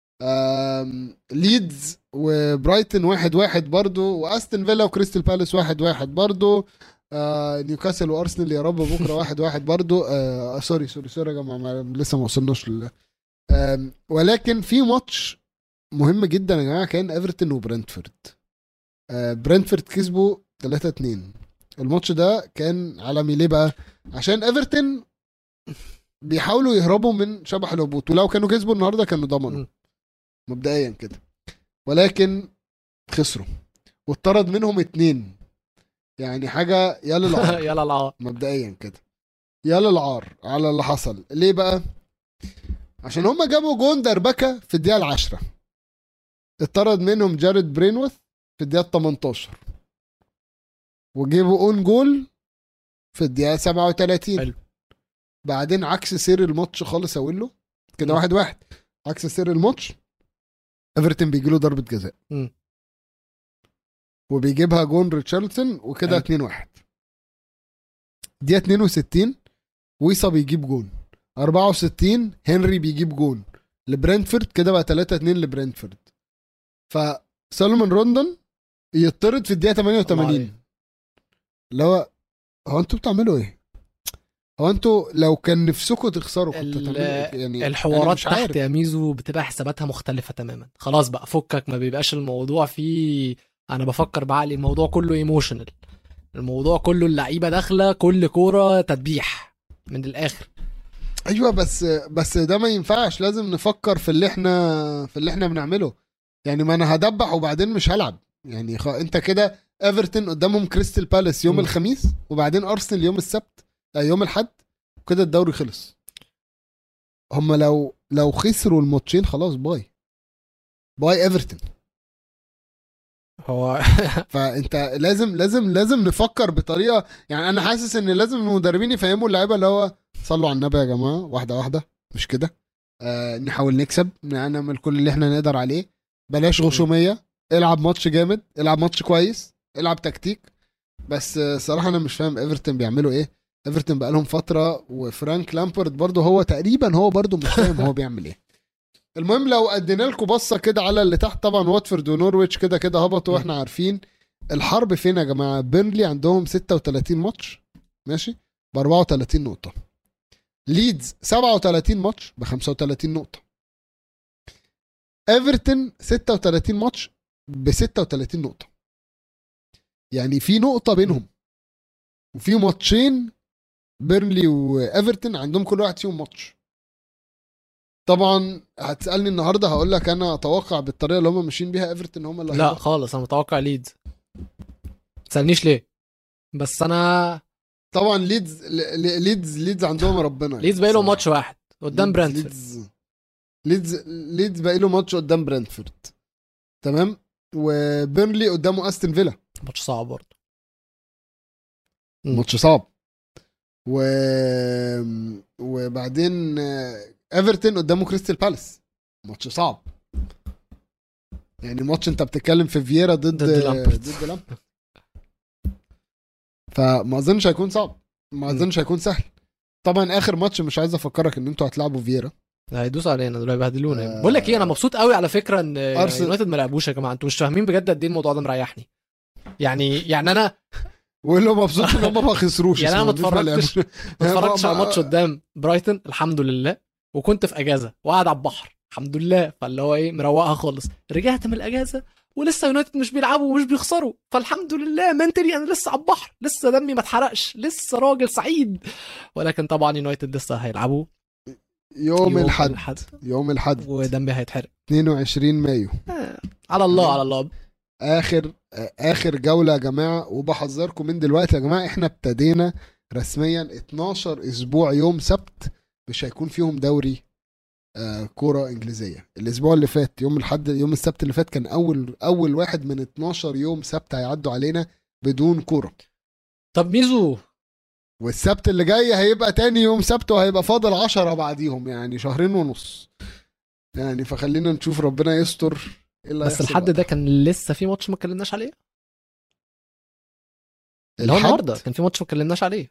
[SPEAKER 1] آم، ليدز وبرايتن واحد واحد برضو واستن فيلا وكريستال بالاس واحد واحد برضو آه نيوكاسل وارسنال يا رب بكره واحد واحد برضو آه سوري سوري سوري يا جماعه ما- لسه ما وصلناش لل آم، ولكن في ماتش مهم جدا يا جماعه كان ايفرتون وبرنتفورد آه برنتفورد كسبوا 3 2 الماتش ده كان عالمي ليه بقى عشان ايفرتون بيحاولوا يهربوا من شبح الهبوط ولو كانوا كسبوا النهارده كانوا ضمنوا
[SPEAKER 2] م.
[SPEAKER 1] مبدئيا كده ولكن خسروا واتطرد منهم اتنين يعني حاجه يا للعار
[SPEAKER 2] يلا لا
[SPEAKER 1] مبدئيا كده يا للعار على اللي حصل ليه بقى عشان هما جابوا جون دربكه في الدقيقه العاشرة اتطرد منهم جارد برينوث في الدقيقه 18 وجيبوا اون جول في الدقيقه 37
[SPEAKER 2] حلو.
[SPEAKER 1] بعدين عكس سير الماتش خالص اقول له كده
[SPEAKER 2] م.
[SPEAKER 1] واحد واحد عكس سير الماتش ايفرتون بيجي له ضربه جزاء
[SPEAKER 2] م.
[SPEAKER 1] وبيجيبها جون ريتشاردسون وكده
[SPEAKER 2] حلو.
[SPEAKER 1] 2 1 دقيقه 62 ويصا بيجيب جون 64 هنري بيجيب جون لبرنتفورد كده بقى 3 2 لبرنتفورد فسولومون روندون يطرد في الدقيقه
[SPEAKER 2] الله
[SPEAKER 1] 88
[SPEAKER 2] عليه.
[SPEAKER 1] اللي هو هو انتوا بتعملوا ايه؟ هو انتوا لو كان نفسكم تخسروا كنتوا
[SPEAKER 2] ال-
[SPEAKER 1] تعملوا ايه؟ يعني أنا
[SPEAKER 2] الحوارات
[SPEAKER 1] مش عارف.
[SPEAKER 2] تحت يا ميزو بتبقى حساباتها مختلفة تماما خلاص بقى فكك ما بيبقاش الموضوع فيه انا بفكر بعقلي الموضوع كله ايموشنال الموضوع كله اللعيبة داخلة كل كورة تدبيح من الاخر
[SPEAKER 1] ايوه بس بس ده ما ينفعش لازم نفكر في اللي احنا في اللي احنا بنعمله يعني ما انا هدبح وبعدين مش هلعب يعني خ... انت كده ايفرتون قدامهم كريستال بالاس يوم
[SPEAKER 2] م.
[SPEAKER 1] الخميس وبعدين ارسنال يوم السبت آه، يوم الاحد وكده الدوري خلص هم لو لو خسروا الماتشين خلاص باي باي ايفرتون
[SPEAKER 2] هو
[SPEAKER 1] فانت لازم لازم لازم نفكر بطريقه يعني انا حاسس ان لازم المدربين يفهموا اللعيبه اللي هو صلوا على النبي يا جماعه واحده واحده مش كده آه نحاول نكسب نعمل كل اللي احنا نقدر عليه بلاش غشوميه العب ماتش جامد العب ماتش كويس العب تكتيك بس آه، صراحه انا مش فاهم ايفرتون بيعملوا ايه ايفرتون بقالهم فتره وفرانك لامبرد برضه هو تقريبا هو برضه مش فاهم هو بيعمل ايه المهم لو ادينا لكم بصه كده على اللي تحت طبعا واتفورد ونورويتش كده كده هبطوا واحنا عارفين الحرب فين يا جماعه بيرنلي عندهم 36 ماتش ماشي ب 34 نقطه ليدز 37 ماتش ب 35 نقطه ايفرتون 36 ماتش ب 36 نقطه يعني في نقطه بينهم وفي ماتشين بيرنلي وايفرتون عندهم كل واحد فيهم ماتش طبعا هتسالني النهارده هقول لك انا اتوقع بالطريقه اللي هم ماشيين بيها ايفرتون هم اللي
[SPEAKER 2] لا
[SPEAKER 1] هياخدوا.
[SPEAKER 2] خالص انا متوقع ليدز تسالنيش ليه بس انا
[SPEAKER 1] طبعا ليدز ل- ليدز ليدز عندهم ربنا
[SPEAKER 2] ليدز باقي له
[SPEAKER 1] الصراحة.
[SPEAKER 2] ماتش واحد قدام
[SPEAKER 1] ليدز-
[SPEAKER 2] برنتفورد
[SPEAKER 1] ليدز ليدز ليدز باقي له ماتش قدام برنتفورد تمام وبيرنلي قدامه استون فيلا
[SPEAKER 2] ماتش صعب برضه مم.
[SPEAKER 1] ماتش صعب و وبعدين آه، ايفرتون قدامه كريستال بالاس ماتش صعب يعني ماتش انت بتتكلم في فييرا ضد
[SPEAKER 2] ضد لامبرد.
[SPEAKER 1] ضد لامبرد فما اظنش هيكون صعب ما
[SPEAKER 2] مم.
[SPEAKER 1] اظنش هيكون سهل طبعا اخر ماتش مش عايز افكرك ان انتوا هتلعبوا فييرا
[SPEAKER 2] هيدوس علينا دول هيبهدلونا
[SPEAKER 1] آه.
[SPEAKER 2] بقول لك ايه انا مبسوط قوي على فكره ان
[SPEAKER 1] أرسنال-
[SPEAKER 2] يونايتد ما لعبوش يا جماعه انتوا مش فاهمين بجد قد ايه الموضوع ده مريحني يعني يعني انا
[SPEAKER 1] واللي هو مبسوط ان هم ما خسروش
[SPEAKER 2] يعني أنا ما
[SPEAKER 1] اسمه ما
[SPEAKER 2] اتفرجتش-
[SPEAKER 1] لعبوش.
[SPEAKER 2] ما اتفرجتش على
[SPEAKER 1] ما-
[SPEAKER 2] ماتش قدام برايتون الحمد لله وكنت في اجازه وقاعد على البحر الحمد لله فاللي هو ايه مروقها خالص رجعت من الاجازه ولسه يونايتد مش بيلعبوا ومش بيخسروا فالحمد لله منتلي انا لسه على البحر لسه دمي ما اتحرقش لسه راجل سعيد ولكن طبعا يونايتد لسه هيلعبوا
[SPEAKER 1] يوم الحد يوم الحد
[SPEAKER 2] ودمي هيتحرق
[SPEAKER 1] 22 مايو
[SPEAKER 2] آه، على الله على الله
[SPEAKER 1] اخر اخر جوله يا جماعه وبحذركم من دلوقتي يا جماعه احنا ابتدينا رسميا 12 اسبوع يوم سبت مش هيكون فيهم دوري آه كوره انجليزيه الاسبوع اللي فات يوم الحد يوم السبت اللي فات كان اول اول واحد من 12 يوم سبت هيعدوا علينا بدون كوره
[SPEAKER 2] طب ميزو
[SPEAKER 1] والسبت اللي جاي هيبقى تاني يوم سبت وهيبقى فاضل 10 بعديهم يعني شهرين ونص يعني فخلينا نشوف ربنا يستر ايه اللي
[SPEAKER 2] بس
[SPEAKER 1] هيحصل
[SPEAKER 2] الحد
[SPEAKER 1] بقى.
[SPEAKER 2] ده كان لسه في ماتش ما اتكلمناش عليه اللي هو
[SPEAKER 1] الحد؟
[SPEAKER 2] النهارده كان في ماتش ما اتكلمناش عليه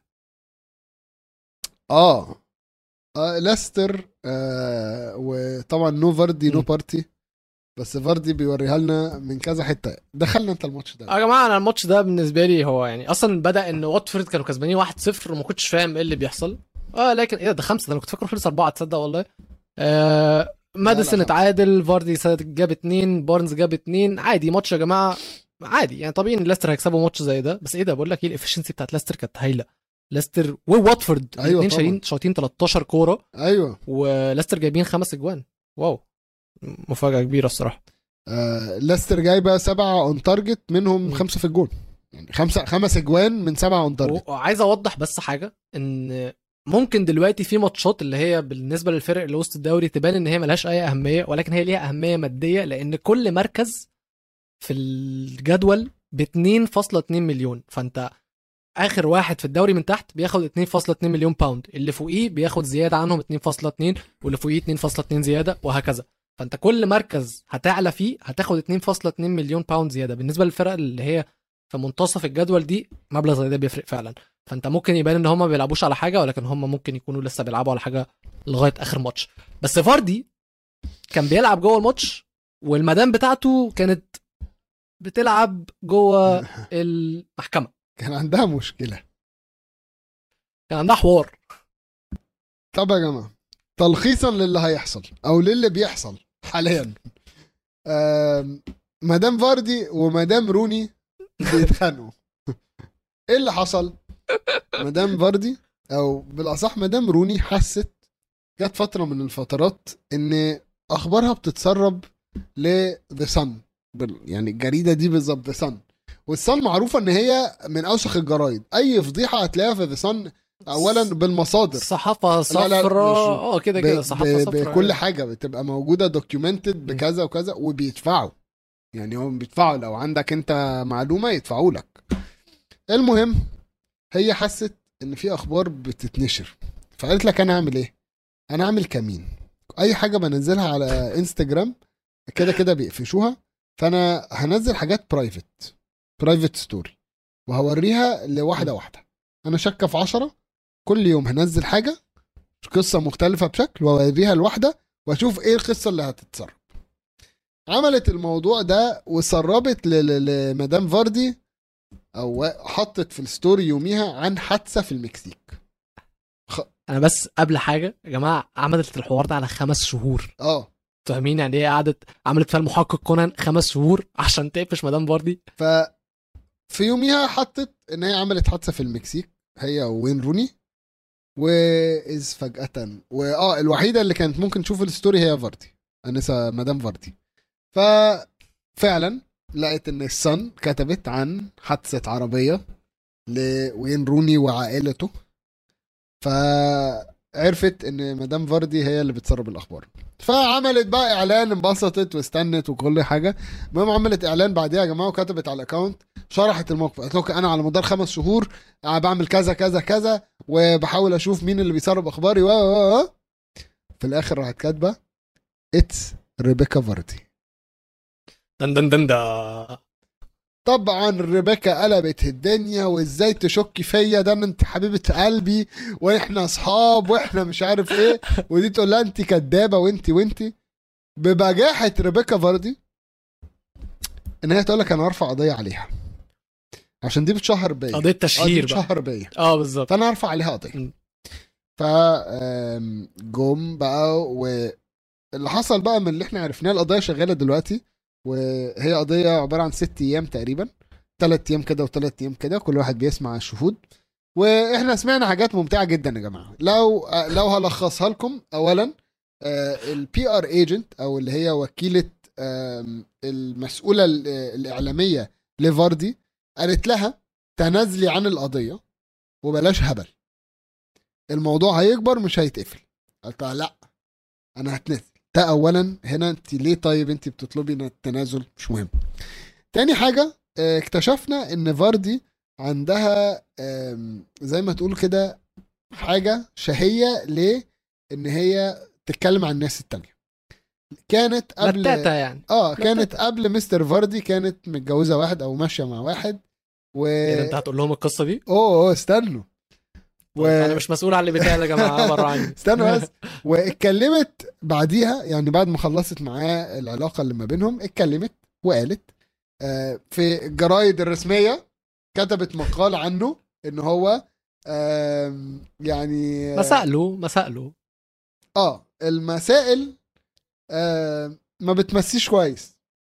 [SPEAKER 1] اه آه ليستر آه وطبعا نو فاردي نو
[SPEAKER 2] مم.
[SPEAKER 1] بارتي بس فاردي بيوريها لنا من كذا حته دخلنا انت الماتش ده
[SPEAKER 2] يا جماعه انا الماتش ده بالنسبه لي هو يعني اصلا بدا ان واتفورد كانوا كسبانين 1-0 وما كنتش فاهم ايه اللي بيحصل اه لكن ايه ده, ده خمسه ده انا كنت فاكره خلص اربعه تصدق والله آه ماديسون
[SPEAKER 1] خمسة.
[SPEAKER 2] اتعادل فاردي جاب اتنين بارنز جاب اتنين عادي ماتش يا جماعه عادي يعني طبيعي ان ليستر هيكسبوا ماتش زي ده بس ايه ده بقول لك ايه الافشنسي بتاعت ليستر كانت هايله ليستر وواتفورد
[SPEAKER 1] أيوة
[SPEAKER 2] الاثنين
[SPEAKER 1] طبعاً.
[SPEAKER 2] شايلين شايطين 13 كوره
[SPEAKER 1] ايوه
[SPEAKER 2] وليستر جايبين خمس اجوان واو مفاجاه كبيره الصراحه
[SPEAKER 1] آه ليستر جايبه سبعه اون تارجت منهم
[SPEAKER 2] مم.
[SPEAKER 1] خمسه في الجول يعني خمسه خمس اجوان من سبعه اون تارجت
[SPEAKER 2] وعايز اوضح بس حاجه ان ممكن دلوقتي في ماتشات اللي هي بالنسبه للفرق اللي وسط الدوري تبان ان هي ملهاش اي اهميه ولكن هي ليها اهميه ماديه لان كل مركز في الجدول ب 2.2 مليون فانت اخر واحد في الدوري من تحت بياخد 2.2 مليون باوند اللي فوقيه بياخد زياده عنهم 2.2 واللي فوقيه 2.2 زياده وهكذا فانت كل مركز هتعلى فيه هتاخد 2.2 مليون باوند زياده بالنسبه للفرق اللي هي في منتصف الجدول دي مبلغ زي ده بيفرق فعلا فانت ممكن يبان ان هم ما بيلعبوش على حاجه ولكن هم ممكن يكونوا لسه بيلعبوا على حاجه لغايه اخر ماتش بس فاردي كان بيلعب جوه الماتش والمدام بتاعته كانت بتلعب جوه المحكمه
[SPEAKER 1] كان عندها مشكله
[SPEAKER 2] كان عندها حوار
[SPEAKER 1] طب يا جماعه تلخيصا للي هيحصل او للي بيحصل حاليا آم، مدام فاردي ومدام روني بيتخانقوا ايه اللي حصل مدام فاردي او بالاصح مدام روني حست جت فتره من الفترات ان اخبارها بتتسرب لذا سن يعني الجريده دي بالظبط ذا سن والسن معروفه ان هي من اوسخ الجرايد اي فضيحه هتلاقيها في ذا سن اولا بالمصادر
[SPEAKER 2] صحافه
[SPEAKER 1] لا، لا،
[SPEAKER 2] صفراء
[SPEAKER 1] مش-
[SPEAKER 2] اه كده
[SPEAKER 1] ب-
[SPEAKER 2] كده
[SPEAKER 1] ب-
[SPEAKER 2] صحافه صفراء
[SPEAKER 1] بكل حاجه بتبقى موجوده دوكيومنتد بكذا وكذا وبيدفعوا يعني هم بيدفعوا لو عندك انت معلومه يدفعوا لك المهم هي حست ان في اخبار بتتنشر فقالت لك انا اعمل ايه انا اعمل كمين اي حاجه بنزلها على انستجرام كده كده بيقفشوها فانا هنزل حاجات برايفت برايفت ستوري وهوريها لواحده واحده انا شاكه في عشرة كل يوم هنزل حاجه قصه مختلفه بشكل واوريها لواحده واشوف ايه القصه اللي هتتسرب عملت الموضوع ده وسربت ل- ل- لمدام فاردي او حطت في الستوري يوميها عن حادثه في المكسيك
[SPEAKER 2] انا بس قبل حاجه يا جماعه عملت الحوار ده على خمس شهور
[SPEAKER 1] اه
[SPEAKER 2] فاهمين يعني ايه قعدت عملت فيها المحقق كونان خمس شهور عشان تقفش مدام فاردي
[SPEAKER 1] ف في يوميها حطت ان هي عملت حادثه في المكسيك هي وين روني واذ فجاه واه الوحيده اللي كانت ممكن تشوف الستوري هي فاردي انسه مدام فاردي ففعلا لقيت ان الصن كتبت عن حادثه عربيه لوين روني وعائلته فعرفت ان مدام فاردي هي اللي بتسرب الاخبار فعملت بقى اعلان انبسطت واستنت وكل حاجه المهم عملت اعلان بعديها يا جماعه وكتبت على الاكونت شرحت الموقف قالت لكم انا على مدار خمس شهور أنا بعمل كذا كذا كذا وبحاول اشوف مين اللي بيسرب اخباري و و و في الاخر راحت كاتبه اتس ريبيكا فاردي
[SPEAKER 2] دن دن دن دا
[SPEAKER 1] طبعا ريبيكا قلبت الدنيا وازاي تشكي فيا ده أنا انت حبيبه قلبي واحنا اصحاب واحنا مش عارف ايه ودي تقول لها انت كدابه وانت وانت ببجاحه ريبيكا فاردي ان هي تقول لك انا هرفع قضيه عليها عشان دي بتشهر بيا
[SPEAKER 2] قضيه
[SPEAKER 1] اه دي
[SPEAKER 2] تشهير بقى
[SPEAKER 1] بتشهر بيا
[SPEAKER 2] اه بالظبط
[SPEAKER 1] فانا هرفع عليها قضيه
[SPEAKER 2] م.
[SPEAKER 1] ف آم، جم بقى واللي حصل بقى من اللي احنا عرفناه القضيه شغاله دلوقتي وهي قضيه عباره عن ست ايام تقريبا ثلاث ايام كده وثلاث ايام كده كل واحد بيسمع الشهود واحنا سمعنا حاجات ممتعه جدا يا جماعه لو لو هلخصها لكم اولا البي ار ايجنت او اللي هي وكيله آم، المسؤوله ال- الاعلاميه لفاردي قالت لها تنازلي عن القضيه وبلاش هبل الموضوع هيكبر مش هيتقفل قلت لها لا انا هتنزل ده اولا هنا انت ليه طيب انت بتطلبي إن التنازل مش مهم تاني حاجه آه، اكتشفنا ان فاردي عندها آم، زي ما تقول كده حاجه شهيه ل ان هي تتكلم عن الناس التانية كانت قبل
[SPEAKER 2] لتاتا يعني
[SPEAKER 1] اه كانت قبل مستر فاردي كانت متجوزه واحد او ماشيه مع واحد و
[SPEAKER 2] إيه ده، انت هتقول لهم القصه دي
[SPEAKER 1] اوه أوه، استنوا و...
[SPEAKER 2] انا مش مسؤول عن اللي بيتقال يا جماعه بره عني
[SPEAKER 1] استنوا بس واتكلمت بعديها يعني بعد ما خلصت معاه العلاقه اللي ما بينهم اتكلمت وقالت آه، في الجرايد الرسميه كتبت مقال عنه ان هو آم، يعني
[SPEAKER 2] مسأله مسأله
[SPEAKER 1] اه المسائل آه ما بتمسيش كويس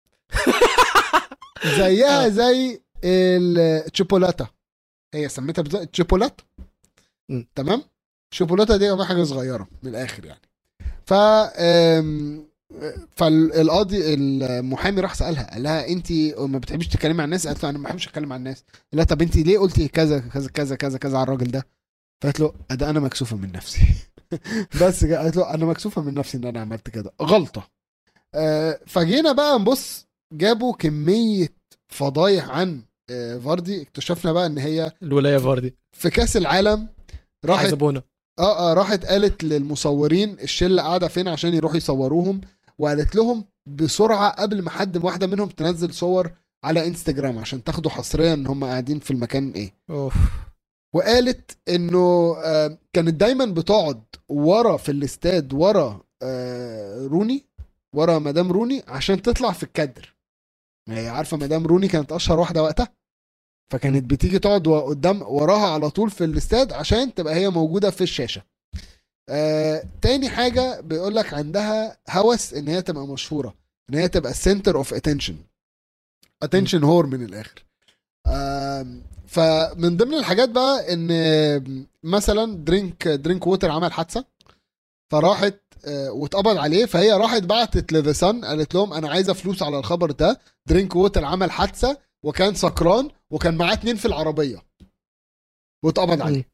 [SPEAKER 1] زيها زي الشوكولاته هي سميتها بز- الشوكولاته
[SPEAKER 2] مم.
[SPEAKER 1] تمام الشوكولاته دي حاجه صغيره من الاخر يعني ف آم، فالقاضي المحامي راح سالها قال لها انت ما بتحبيش تتكلمي عن الناس قالت له انا ما بحبش اتكلم عن الناس قال لها طب انت ليه قلتي كذا كذا كذا كذا كذا على الراجل ده فقالت له ده انا مكسوفه من نفسي بس كده قالت له انا مكسوفه من نفسي ان انا عملت كده غلطه آه، فجينا بقى نبص جابوا كميه فضايح عن آه، فاردي اكتشفنا بقى ان هي
[SPEAKER 2] الولايه فاردي
[SPEAKER 1] في كاس العالم راحت
[SPEAKER 2] عايز ابونا
[SPEAKER 1] اه اه راحت قالت للمصورين الشله قاعده فين عشان يروحوا يصوروهم وقالت لهم بسرعه قبل ما حد واحده منهم تنزل صور على انستجرام عشان تاخدوا حصريا ان هم قاعدين في المكان ايه
[SPEAKER 2] اوف
[SPEAKER 1] وقالت انه آه، كانت دايما بتقعد ورا في الاستاد ورا آه، روني ورا مدام روني عشان تطلع في الكادر ما هي عارفه مدام روني كانت اشهر واحده وقتها فكانت بتيجي تقعد و- قدام وراها على طول في الاستاد عشان تبقى هي موجوده في الشاشه آه، تاني حاجه بيقول لك عندها هوس ان هي تبقى مشهوره ان هي تبقى سنتر اوف اتنشن اتنشن هور من الاخر آم، فمن ضمن الحاجات بقى ان مثلا درينك درينك ووتر عمل حادثه فراحت آه، واتقبض عليه فهي راحت بعتت لذا سان قالت لهم انا عايزه فلوس على الخبر ده درينك ووتر عمل حادثه وكان سكران وكان معاه اتنين في العربيه واتقبض عليه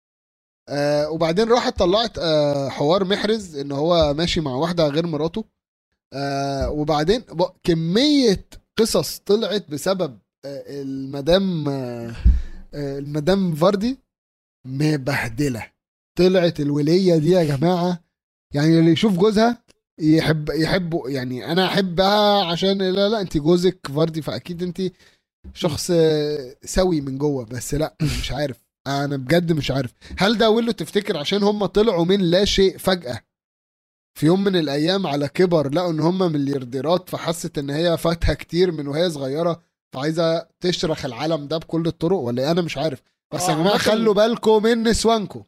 [SPEAKER 1] آه وبعدين راحت طلعت آه حوار محرز ان هو ماشي مع واحده غير مراته آه وبعدين ب- كميه قصص طلعت بسبب آه المدام آه آه المدام فاردي مبهدله طلعت الوليه دي يا جماعه يعني اللي يشوف جوزها يحب يحبه يعني انا احبها عشان لا لا انت جوزك فاردي فاكيد انت شخص آه، سوي من جوه بس لا مش عارف انا بجد مش عارف هل ده ويلو تفتكر عشان هم طلعوا من لا شيء فجأة في يوم من الايام على كبر لقوا ان هم مليارديرات فحست ان هي فاتها كتير من وهي صغيرة فعايزة تشرخ العالم ده بكل الطرق ولا إيه؟ انا مش عارف بس يا
[SPEAKER 2] آه،
[SPEAKER 1] جماعة
[SPEAKER 2] عامة-
[SPEAKER 1] خلوا بالكم من نسوانكم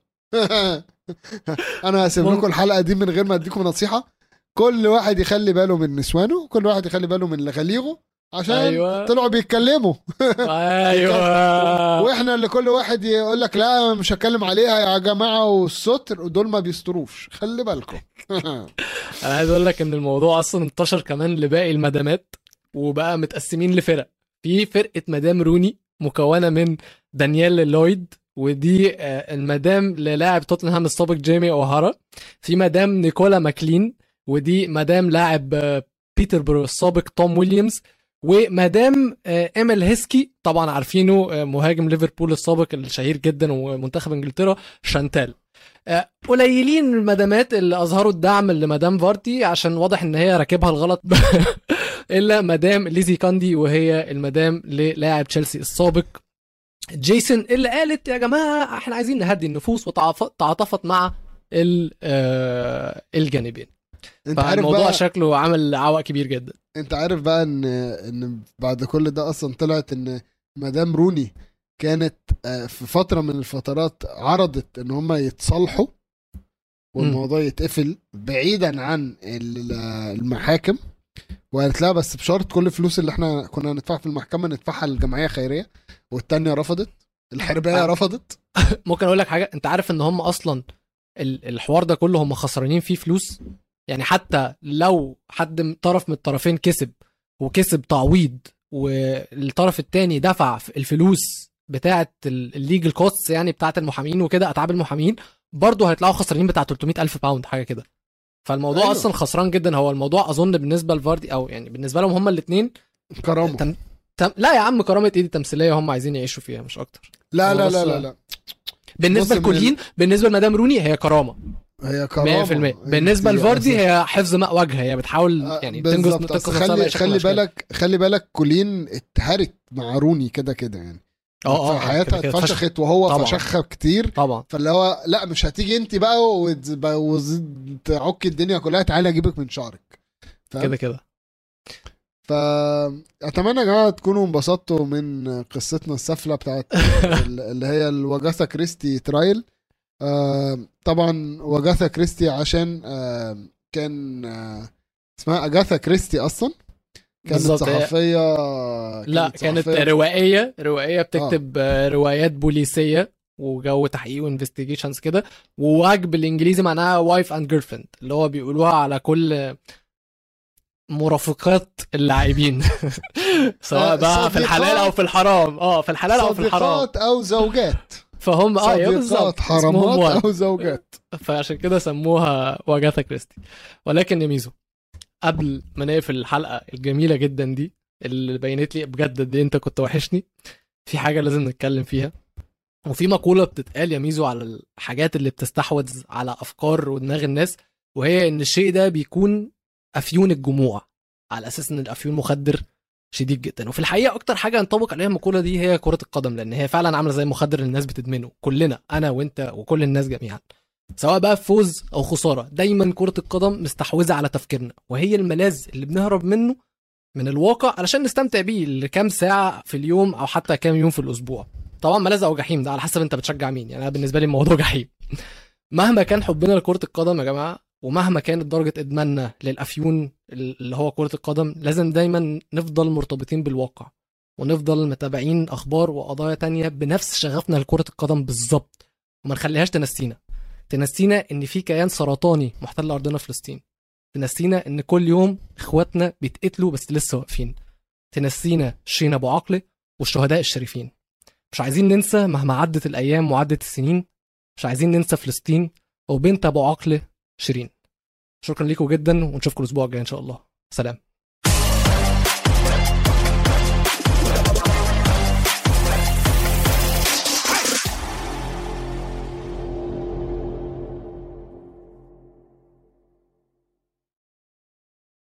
[SPEAKER 1] انا هسيب لكم
[SPEAKER 2] ممكن.
[SPEAKER 1] الحلقة دي من غير ما اديكم نصيحة كل واحد يخلي باله من نسوانه كل واحد يخلي باله من لغاليغه عشان
[SPEAKER 2] أيوة.
[SPEAKER 1] طلعوا بيتكلموا
[SPEAKER 2] ايوه
[SPEAKER 1] واحنا اللي كل واحد يقول لك لا مش هتكلم عليها يا جماعه والستر ودول ما بيستروش خلي بالكم
[SPEAKER 2] انا عايز اقول لك ان الموضوع اصلا انتشر كمان لباقي المدامات وبقى متقسمين لفرق في فرقه مدام روني مكونه من دانيال لويد ودي آه، المدام للاعب توتنهام السابق جيمي اوهارا في مدام نيكولا ماكلين ودي مدام لاعب آه، بيتربرو السابق توم ويليامز ومدام آه، ايميل هيسكي طبعا عارفينه آه، مهاجم ليفربول السابق الشهير جدا ومنتخب انجلترا شانتال آه، قليلين المدامات اللي اظهروا الدعم لمدام فارتي عشان واضح ان هي راكبها الغلط الا مدام ليزي كاندي وهي المدام للاعب تشيلسي السابق جيسون اللي قالت يا جماعه احنا عايزين نهدي النفوس وتعاطفت مع ال- آه، الجانبين
[SPEAKER 1] انت عارف
[SPEAKER 2] فالموضوع
[SPEAKER 1] بقى
[SPEAKER 2] شكله عمل عوق كبير جدا
[SPEAKER 1] انت عارف بقى ان ان بعد كل ده اصلا طلعت ان مدام روني كانت آه، في فتره من الفترات عرضت ان هم يتصالحوا والموضوع يتقفل بعيدا عن ال- المحاكم وقالت لها بس بشرط كل الفلوس اللي احنا كنا هندفعها في المحكمه ندفعها للجمعيه خيريه والتانية رفضت الحربايه
[SPEAKER 2] آه.
[SPEAKER 1] رفضت
[SPEAKER 2] ممكن اقول لك حاجه انت عارف ان هم اصلا ال- الحوار ده كله هم خسرانين فيه فلوس يعني حتى لو حد من- طرف من الطرفين كسب وكسب تعويض والطرف التاني دفع ف- الفلوس بتاعه الليجل كوست يعني بتاعه المحامين وكده اتعاب المحامين برضه هيطلعوا خسرانين بتاع 300 الف باوند حاجه كده فالموضوع
[SPEAKER 1] أيوه.
[SPEAKER 2] أيوه. اصلا خسران جدا هو الموضوع اظن بالنسبه لفاردي او يعني بالنسبه لهم هم الاثنين
[SPEAKER 1] كرامه
[SPEAKER 2] تم... تم... لا يا عم كرامه ايدي تمثيليه هم عايزين يعيشوا فيها مش اكتر
[SPEAKER 1] لا
[SPEAKER 2] هو
[SPEAKER 1] لا
[SPEAKER 2] بس-
[SPEAKER 1] لا لا لا
[SPEAKER 2] بالنسبه
[SPEAKER 1] بص،
[SPEAKER 2] لكولين بالنسبه لمدام روني هي كرامه
[SPEAKER 1] هي كرامه
[SPEAKER 2] 100% بالنسبه
[SPEAKER 1] انت
[SPEAKER 2] لفاردي
[SPEAKER 1] أصلاً-
[SPEAKER 2] هي حفظ ماء وجه هي بتحاول
[SPEAKER 1] آه،
[SPEAKER 2] يعني تنجز
[SPEAKER 1] بالظبط.
[SPEAKER 2] تنقذ
[SPEAKER 1] أصل
[SPEAKER 2] نفسها
[SPEAKER 1] خلي
[SPEAKER 2] بأي شكل من
[SPEAKER 1] خلي
[SPEAKER 2] الأشكال.
[SPEAKER 1] بالك خلي بالك كولين اتهرت مع روني كده كده يعني
[SPEAKER 2] اه اه
[SPEAKER 1] في حياتها
[SPEAKER 2] كده كده فشخ.
[SPEAKER 1] اتفشخت وهو
[SPEAKER 2] طبعاً.
[SPEAKER 1] فشخها كتير
[SPEAKER 2] طبعا
[SPEAKER 1] فاللي هو لا مش هتيجي انت بقى وتز- وتعك الدنيا كلها تعالى اجيبك من شعرك فاهم؟
[SPEAKER 2] كده كده
[SPEAKER 1] فاتمنى يا جماعه تكونوا انبسطتوا من قصتنا السفله بتاعت ال- اللي هي الوجاثا كريستي ترايل آه، طبعا وجاثا كريستي عشان آه، كان آه، اسمها اجاثا كريستي اصلا كانت
[SPEAKER 2] بالظبط، هي-
[SPEAKER 1] صحفيه
[SPEAKER 2] لا كانت
[SPEAKER 1] صحفية-
[SPEAKER 2] روائيه روائيه بتكتب آه. روايات بوليسيه وجو تحقيق وانفستيجيشنز كده وواج بالانجليزي معناها وايف اند جيرلفريند اللي هو بيقولوها على كل مرافقات اللاعبين سواء
[SPEAKER 1] آه،
[SPEAKER 2] بقى في الحلال او
[SPEAKER 1] صديقات.
[SPEAKER 2] في الحرام اه في الحلال او في الحرام
[SPEAKER 1] صديقات او زوجات
[SPEAKER 2] فهم اه يا
[SPEAKER 1] صديقات
[SPEAKER 2] بالظبط اسمهم واج.
[SPEAKER 1] حرامات او زوجات
[SPEAKER 2] فعشان كده سموها واجاثا كريستي ولكن يا ميزو قبل ما نقفل الحلقه الجميله جدا دي اللي بينت لي بجد قد ايه انت كنت وحشني في حاجه لازم نتكلم فيها وفي مقوله بتتقال يا ميزو على الحاجات اللي بتستحوذ على افكار ودماغ الناس وهي ان الشيء ده بيكون افيون الجموع على اساس ان الافيون مخدر شديد جدا وفي الحقيقه اكتر حاجه ينطبق عليها المقوله دي هي كره القدم لان هي فعلا عامله زي مخدر الناس بتدمنه كلنا انا وانت وكل الناس جميعا سواء بقى فوز او خساره دايما كره القدم مستحوذه على تفكيرنا وهي الملاذ اللي بنهرب منه من الواقع علشان نستمتع بيه لكام ساعه في اليوم او حتى كام يوم في الاسبوع طبعا ملاذ او جحيم ده على حسب انت بتشجع مين يعني انا بالنسبه لي الموضوع جحيم مهما كان حبنا لكره القدم يا جماعه ومهما كانت درجه ادماننا للافيون اللي هو كره القدم لازم دايما نفضل مرتبطين بالواقع ونفضل متابعين اخبار وقضايا تانية بنفس شغفنا لكره القدم بالظبط وما نخليهاش تنسينا تنسينا ان في كيان سرطاني محتل ارضنا فلسطين تنسينا ان كل يوم اخواتنا بيتقتلوا بس لسه واقفين تنسينا شينا ابو عقله والشهداء الشريفين مش عايزين ننسى مهما عدت الايام وعدت السنين مش عايزين ننسى فلسطين وبنت ابو عقله شيرين شكرا لكم جدا ونشوفكم الاسبوع الجاي ان شاء الله سلام